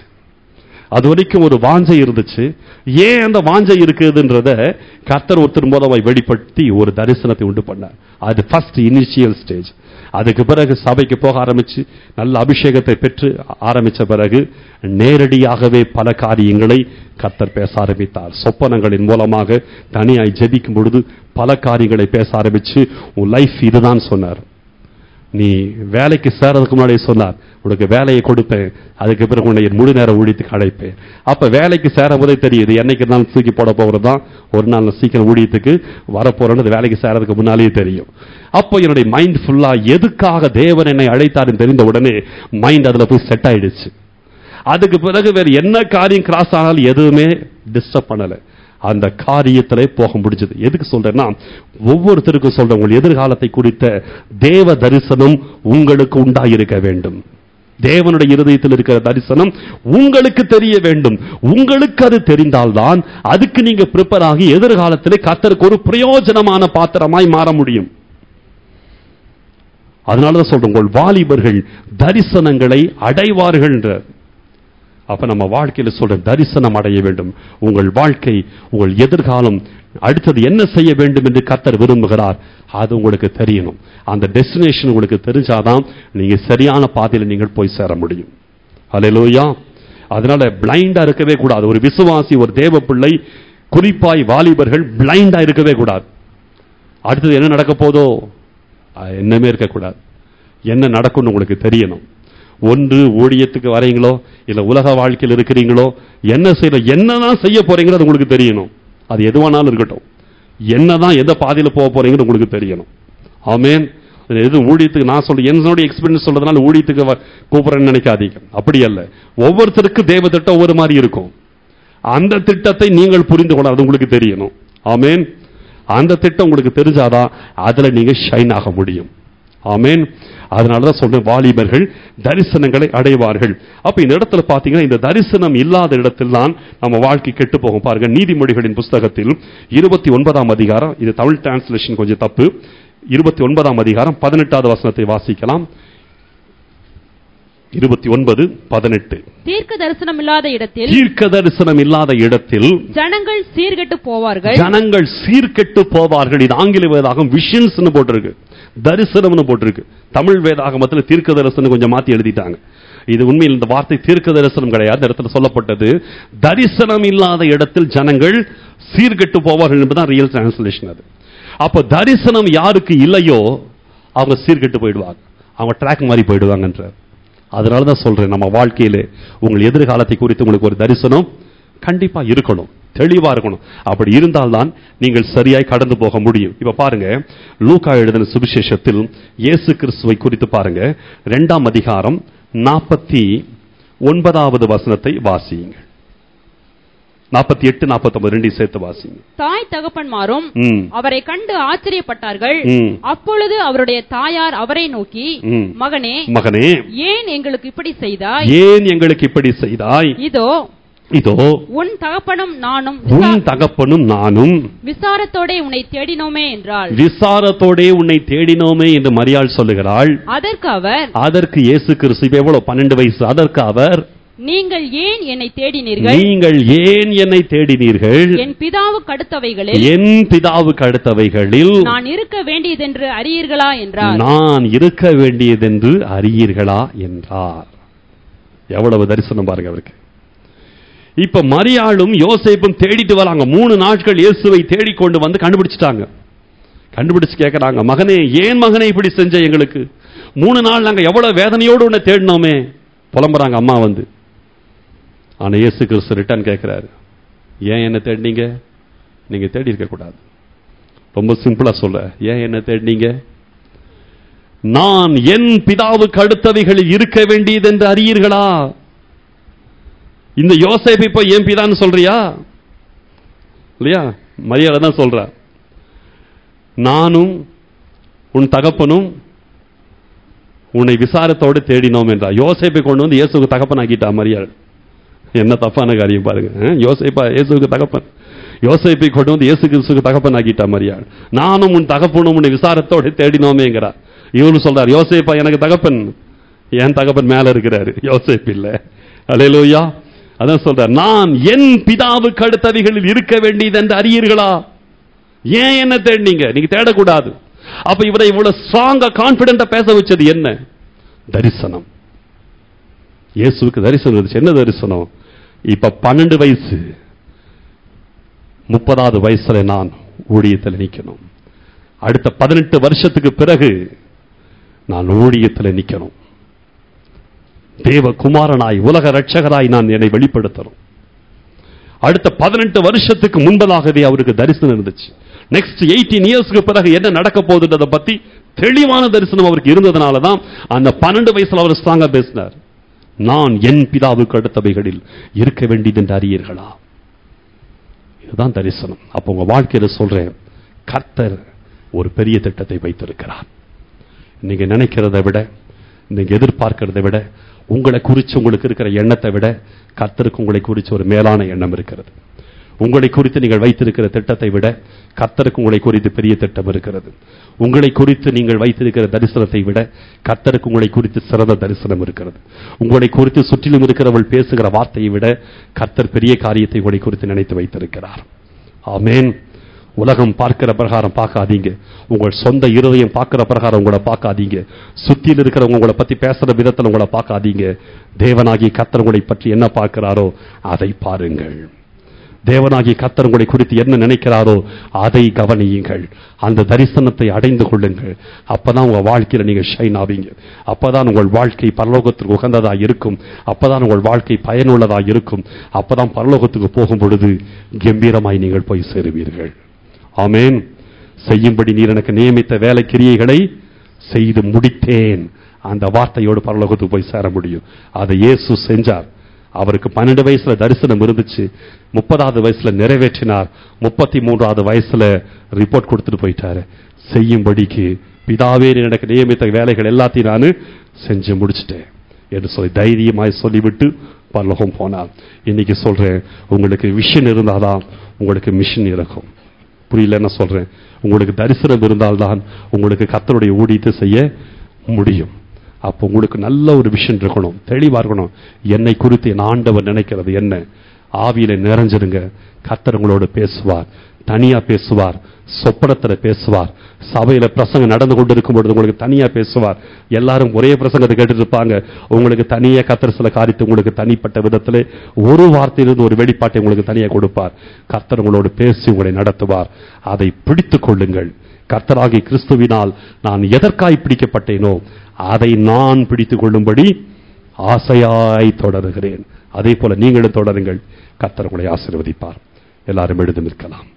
அது வரைக்கும் ஒரு வாஞ்சை இருந்துச்சு ஏன் அந்த வாஞ்சை இருக்குதுன்றத கர்த்தர் ஒருத்தர் மூலமாய் வெளிப்படுத்தி ஒரு தரிசனத்தை உண்டு பண்ணார் அது ஃபர்ஸ்ட் இனிஷியல் ஸ்டேஜ் அதுக்கு பிறகு சபைக்கு போக ஆரம்பிச்சு நல்ல அபிஷேகத்தை பெற்று ஆரம்பிச்ச பிறகு நேரடியாகவே பல காரியங்களை கர்த்தர் பேச ஆரம்பித்தார் சொப்பனங்களின் மூலமாக தனியாய் ஜெபிக்கும் பொழுது பல காரியங்களை பேச ஆரம்பிச்சு உன் லைஃப் இதுதான் சொன்னார் நீ வேலைக்கு சேரதுக்கு முன்னாடியே சொன்னார் உனக்கு வேலையை கொடுப்பேன் அதுக்கு பிறகு உன்னை என் முழு நேர ஊழியத்துக்கு அழைப்பேன் அப்ப வேலைக்கு சேரும் போதே தெரியுது என்னைக்கு இருந்தாலும் தூக்கி போட போகிறது தான் ஒரு நாள் நான் சீக்கிரம் ஊழியத்துக்கு வரப்போறேன்னு வேலைக்கு சேரதுக்கு முன்னாலேயே தெரியும் அப்போ என்னுடைய மைண்ட் ஃபுல்லா எதுக்காக தேவன் என்னை அழைத்தாருன்னு தெரிந்த உடனே மைண்ட் அதுல போய் செட் ஆயிடுச்சு அதுக்கு பிறகு வேற என்ன காரியம் கிராஸ் ஆனாலும் எதுவுமே டிஸ்டர்ப் பண்ணல அந்த காரியத்திலே போக முடிஞ்சது எதுக்கு சொல்றேன்னா ஒவ்வொருத்தருக்கும் சொல்றேன் உங்கள் எதிர்காலத்தை குறித்த தேவ தரிசனம் உங்களுக்கு உண்டாயிருக்க வேண்டும் தேவனுடைய இருதயத்தில் இருக்கிற தரிசனம் உங்களுக்கு தெரிய வேண்டும் உங்களுக்கு அது தெரிந்தால்தான் அதுக்கு நீங்க ப்ரிப்பேர் ஆகி எதிர்காலத்திலே கர்த்தருக்கு ஒரு பிரயோஜனமான பாத்திரமாய் மாற முடியும் அதனாலதான் சொல்றேன் உங்கள் வாலிபர்கள் தரிசனங்களை அடைவார்கள் அப்ப நம்ம வாழ்க்கையில சொல்ற தரிசனம் அடைய வேண்டும் உங்கள் வாழ்க்கை உங்கள் எதிர்காலம் அடுத்தது என்ன செய்ய வேண்டும் என்று கர்த்தர் விரும்புகிறார் அது உங்களுக்கு தெரியணும் அந்த டெஸ்டினேஷன் உங்களுக்கு தெரிஞ்சாதான் நீங்க சரியான பாதையில நீங்கள் போய் சேர முடியும் அல்லேலூயா அதனால பிளைண்டா இருக்கவே கூடாது ஒரு விசுவாசி ஒரு தேவ பிள்ளை குறிப்பாய் வாலிபர்கள் பிளைண்டா இருக்கவே கூடாது அடுத்தது என்ன நடக்க போதோ அது என்னமே இருக்கக்கூடாது என்ன நடக்கும்னு உங்களுக்கு தெரியணும் ஒன்று ஊழியத்துக்கு வரீங்களோ இல்ல உலக வாழ்க்கையில் இருக்கிறீங்களோ என்ன செய்யற என்னதான் செய்ய போறீங்களோ அது உங்களுக்கு தெரியணும் அது எதுவானாலும் இருக்கட்டும் என்னதான் எந்த பாதையில போக போறீங்கன்னு உங்களுக்கு தெரியணும் ஆமென் எது ஊழியத்துக்கு நான் சொல்றேன் என்னுடைய எக்ஸ்பீரியன்ஸ் சொல்றதுனால ஊழியத்துக்கு வ- கூப்பிடுறேன்னு நினைக்காதீங்க அப்படி அல்ல ஒவ்வொருத்தருக்கு தேவ திட்டம் ஒவ்வொரு மாதிரி இருக்கும் அந்த திட்டத்தை நீங்கள் புரிந்து கொள்ள அது உங்களுக்கு தெரியணும் ஆமென் அந்த திட்டம் உங்களுக்கு தெரிஞ்சாதான் அதுல நீங்க ஷைன் ஆக முடியும் ஆமென் அதனாலதான் சொல்றேன் வாலிபர்கள் தரிசனங்களை அடைவார்கள் அப்ப இந்த இடத்துல பாத்தீங்கன்னா இந்த தரிசனம் இல்லாத இடத்தில் தான் நம்ம வாழ்க்கை கெட்டு போகும் பாருங்க நீதிமொழிகளின் புஸ்தகத்தில் இருபத்தி ஒன்பதாம் அதிகாரம் இது தமிழ் டிரான்ஸ்லேஷன் கொஞ்சம் தப்பு இருபத்தி ஒன்பதாம் அதிகாரம் பதினெட்டாவது வசனத்தை வாசிக்கலாம் இருபத்தி ஒன்பது பதினெட்டு தீர்க்க தரிசனம் இல்லாத இடத்தில் தீர்க்க தரிசனம் இல்லாத இடத்தில் ஜனங்கள் சீர்கெட்டு போவார்கள் ஜனங்கள் சீர்கெட்டு போவார்கள் இது ஆங்கில வேதாகம் விஷன்ஸ் போட்டிருக்கு தரிசனம்னு போட்டிருக்கு தமிழ் வேதாகமத்தில் தீர்க்க தரிசனம் கொஞ்சம் மாத்தி எழுதிட்டாங்க இது உண்மையில் இந்த வார்த்தை தீர்க்க தரிசனம் கிடையாது இந்த இடத்துல சொல்லப்பட்டது தரிசனம் இல்லாத இடத்தில் ஜனங்கள் சீர்கெட்டு போவார்கள் என்பதுதான் ரியல் டிரான்ஸ்லேஷன் அது அப்ப தரிசனம் யாருக்கு இல்லையோ அவங்க சீர்கெட்டு போயிடுவாங்க அவங்க ட்ராக் மாதிரி போயிடுவாங்கன்றார் அதனால தான் சொல்றேன் நம்ம வாழ்க்கையிலே உங்கள் எதிர்காலத்தை குறித்து உங்களுக்கு ஒரு தரிசனம் கண்டிப்பா இருக்கணும் தெளிவா இருக்கணும் அப்படி இருந்தால்தான் நீங்கள் சரியாய் கடந்து போக முடியும் இப்ப பாருங்க லூக்கா எழுதின சுவிசேஷத்தில் இயேசு கிறிஸ்துவை குறித்து பாருங்க இரண்டாம் அதிகாரம் நாற்பத்தி ஒன்பதாவது வசனத்தை வாசியுங்கள் நாற்பத்தி எட்டு நாற்பத்தி ரெண்டையும் சேர்த்து வாசிங்க தாய் தகப்பன்மாரும் ம் அவரை கண்டு ஆச்சரியப்பட்டார்கள் ம். அப்பொழுது அவருடைய தாயார் அவரை நோக்கி ம். மகனே மகனே ஏன் எங்களுக்கு இப்படி செய்தாய் ஏன் எங்களுக்கு இப்படி செய்தாய் இதோ இதோ உன் தகப்பனும் நானும் உன் விசா- தகப்பனும் நானும் விசாரத்தோடே உன்னை தேடினோமே என்றாள் விசாரத்தோடே உன்னை தேடினோமே என்று மரியாள் சொல்லுகிறாள் அதற்கு அவர் அதற்கு இயேசு கிறிஸ்து இப்ப எவ்வளவு பன்னெண்டு வயசு அதற்கு அவர் நீங்கள் ஏன் என்னை தேடினீர்கள் நீங்கள் ஏன் என்னை தேடினீர்கள் என் பிதாவுக்கு அடுத்தவைகளில் என் பிதாவுக்கு அடுத்தவைகளில் நான் இருக்க வேண்டியதென்று அறியீர்களா என்றார் நான் இருக்க வேண்டியதென்று அறியீர்களா என்றார் எவ்வளவு தரிசனம் பாருங்க அவருக்கு இப்ப மரியாளும் யோசேப்பும் தேடிட்டு வராங்க மூணு நாட்கள் இயேசுவை தேடிக்கொண்டு வந்து கண்டுபிடிச்சிட்டாங்க கண்டுபிடிச்சு கேட்கறாங்க மகனே ஏன் மகனே இப்படி செஞ்ச எங்களுக்கு மூணு நாள் நாங்க எவ்வளவு வேதனையோடு உன்னை தேடினோமே புலம்புறாங்க அம்மா வந்து ஆனா இயேசு கிறிஸ்து ரிட்டர்ன் கேட்கிறாரு ஏன் என்ன தேடினீங்க நீங்க தேடி இருக்க கூடாது ரொம்ப சிம்பிளா சொல்ல ஏன் என்ன தேடினீங்க நான் என் பிதாவுக்கு அடுத்தவைகளில் இருக்க வேண்டியது என்று அறியீர்களா இந்த யோசேப்பு இப்ப என் பிதான்னு சொல்றியா இல்லையா மரியாதை தான் சொல்ற நானும் உன் தகப்பனும் உன்னை விசாரத்தோடு தேடினோம் என்றா யோசேப்பை கொண்டு வந்து இயேசுக்கு தகப்பனாக்கிட்டா மரியாள் என்ன தப்பான காரியம் பாருங்க அஹ், யோசேப்பா இயேசுக்கு தகப்பன் யோசேப்பை கொண்டு வந்து இயேசு கிறிஸ்துக்கு தகப்பன் ஆக்கிட்டா மரியாள் நானும் உன் தகப்பனும் உன்னை விசாரத்தோடு தேடினோமேங்கிறா இவனு சொல்றார் யோசேப்பா எனக்கு தகப்பன் என் தகப்பன் மேல இருக்கிறாரு யோசேப் இல்ல அலையலூயா அதான் சொல்றார் நான் என் பிதாவுக்கு அடுத்தவைகளில் இருக்க வேண்டியது என்று அறியீர்களா ஏன் என்ன தேடினீங்க நீங்க தேடக்கூடாது அப்ப இவரை இவ்வளவு ஸ்ட்ராங்கா கான்பிடண்டா பேச வச்சது என்ன தரிசனம் இயேசுவுக்கு தரிசனம் இருந்துச்சு என்ன தரிசனம் இப்ப பன்னெண்டு வயசு முப்பதாவது வயசுல நான் ஊழியத்தில் நிக்கணும் அடுத்த பதினெட்டு வருஷத்துக்கு பிறகு நான் ஊழியத்தில் நிக்கணும் தேவ குமாரனாய் உலக ரட்சகராய் நான் என்னை வெளிப்படுத்தணும் அடுத்த பதினெட்டு வருஷத்துக்கு முன்பதாகவே அவருக்கு தரிசனம் இருந்துச்சு நெக்ஸ்ட் எயிட்டீன் இயர்ஸ்க்கு பிறகு என்ன நடக்க போகுதுன்றதை பத்தி தெளிவான தரிசனம் அவருக்கு இருந்ததுனால தான் அந்த பன்னெண்டு வயசுல அவர் ஸ்ட்ராங்கா பேசினார் நான் என் பிதாவுக்கு அடுத்தவைகளில் இருக்க வேண்டியது என்று அறியீர்களா இதுதான் தரிசனம் அப்ப உங்க வாழ்க்கையில சொல்றேன் கர்த்தர் ஒரு பெரிய திட்டத்தை வைத்திருக்கிறார் நீங்க நினைக்கிறதை விட நீங்க எதிர்பார்க்கிறதை விட உங்களை குறித்து உங்களுக்கு இருக்கிற எண்ணத்தை விட கர்த்தருக்கு உங்களை குறித்து ஒரு மேலான எண்ணம் இருக்கிறது உங்களை குறித்து நீங்கள் வைத்திருக்கிற திட்டத்தை விட கர்த்தருக்கு உங்களை குறித்து பெரிய திட்டம் இருக்கிறது உங்களை குறித்து நீங்கள் வைத்திருக்கிற தரிசனத்தை விட கர்த்தருக்கு உங்களை குறித்து சிறந்த தரிசனம் இருக்கிறது உங்களை குறித்து சுற்றிலும் இருக்கிறவள் பேசுகிற வார்த்தையை விட கர்த்தர் பெரிய காரியத்தை உங்களை குறித்து நினைத்து வைத்திருக்கிறார் ஆமென் உலகம் பார்க்கிற பிரகாரம் பார்க்காதீங்க உங்கள் சொந்த இருதயம் பார்க்கிற பிரகாரம் உங்களை பார்க்காதீங்க சுத்தியில் இருக்கிறவங்க உங்களை பத்தி பேசுற விதத்துல உங்களை பார்க்காதீங்க தேவனாகி கர்த்தர் உங்களை பற்றி என்ன பார்க்கிறாரோ அதை பாருங்கள் தேவனாகி கர்த்தர் உங்களை குறித்து என்ன நினைக்கிறாரோ அதை கவனியுங்கள் அந்த தரிசனத்தை அடைந்து கொள்ளுங்கள் அப்பதான் உங்க வாழ்க்கையில நீங்க ஷைன் ஆவீங்க அப்பதான் உங்கள் வாழ்க்கை பரலோகத்திற்கு உகந்ததா இருக்கும் அப்பதான் உங்கள் வாழ்க்கை பயனுள்ளதா இருக்கும் அப்பதான் பரலோகத்துக்கு போகும் பொழுது கம்பீரமாய் நீங்கள் போய் சேருவீர்கள் ஆமென் செய்யும்படி நீர் எனக்கு நியமித்த வேலை கிரியைகளை செய்து முடித்தேன் அந்த வார்த்தையோடு பரலோகத்துக்கு போய் சேர முடியும் அதை இயேசு செஞ்சார் அவருக்கு பன்னெண்டு வயசுல தரிசனம் இருந்துச்சு முப்பதாவது வயசுல நிறைவேற்றினார் முப்பத்தி மூன்றாவது வயசுல ரிப்போர்ட் கொடுத்துட்டு போயிட்டாரு செய்யும்படிக்கு பிதாவே நீர் எனக்கு நியமித்த வேலைகள் எல்லாத்தையும் நான் செஞ்சு முடிச்சிட்டேன் என்று சொல்லி தைரியமாய் சொல்லிவிட்டு பரலோகம் போனார் இன்னைக்கு சொல்றேன் உங்களுக்கு விஷன் இருந்தாதான் உங்களுக்கு மிஷன் இருக்கும் புரியல என்ன சொல்றேன் உங்களுக்கு தரிசனம் இருந்தால்தான் உங்களுக்கு கர்த்தருடைய ஊழியத்தை செய்ய முடியும் அப்போ உங்களுக்கு நல்ல ஒரு விஷயம் இருக்கணும் தெளிவா இருக்கணும் என்னை குறித்து என் ஆண்டவர் நினைக்கிறது என்ன ஆவியில நிறைஞ்சிருங்க கர்த்தர் உங்களோட பேசுவார் தனியா பேசுவார் சொப்பனத்துல பேசுவார் சபையில பிரசங்கம் நடந்து கொண்டு இருக்கும் பொழுது உங்களுக்கு தனியா பேசுவார் எல்லாரும் ஒரே பிரசங்கத்தை கேட்டுட்டு இருப்பாங்க உங்களுக்கு தனியா கர்த்தர் சில காரியத்தை உங்களுக்கு தனிப்பட்ட விதத்திலே ஒரு வார்த்தையிலிருந்து ஒரு வெளிப்பாட்டை உங்களுக்கு தனியா கொடுப்பார் கர்த்தர் உங்களோடு பேசி உங்களை நடத்துவார் அதை பிடித்துக் கொள்ளுங்கள் கர்த்தராகி கிறிஸ்துவினால் நான் எதற்காய் பிடிக்கப்பட்டேனோ அதை நான் பிடித்துக் கொள்ளும்படி ஆசையாய் தொடருகிறேன் அதே போல நீங்களும் தொடருங்கள் கர்த்தர் உங்களை ஆசீர்வதிப்பார் எல்லாரும் எழுந்து நிற்கலாம்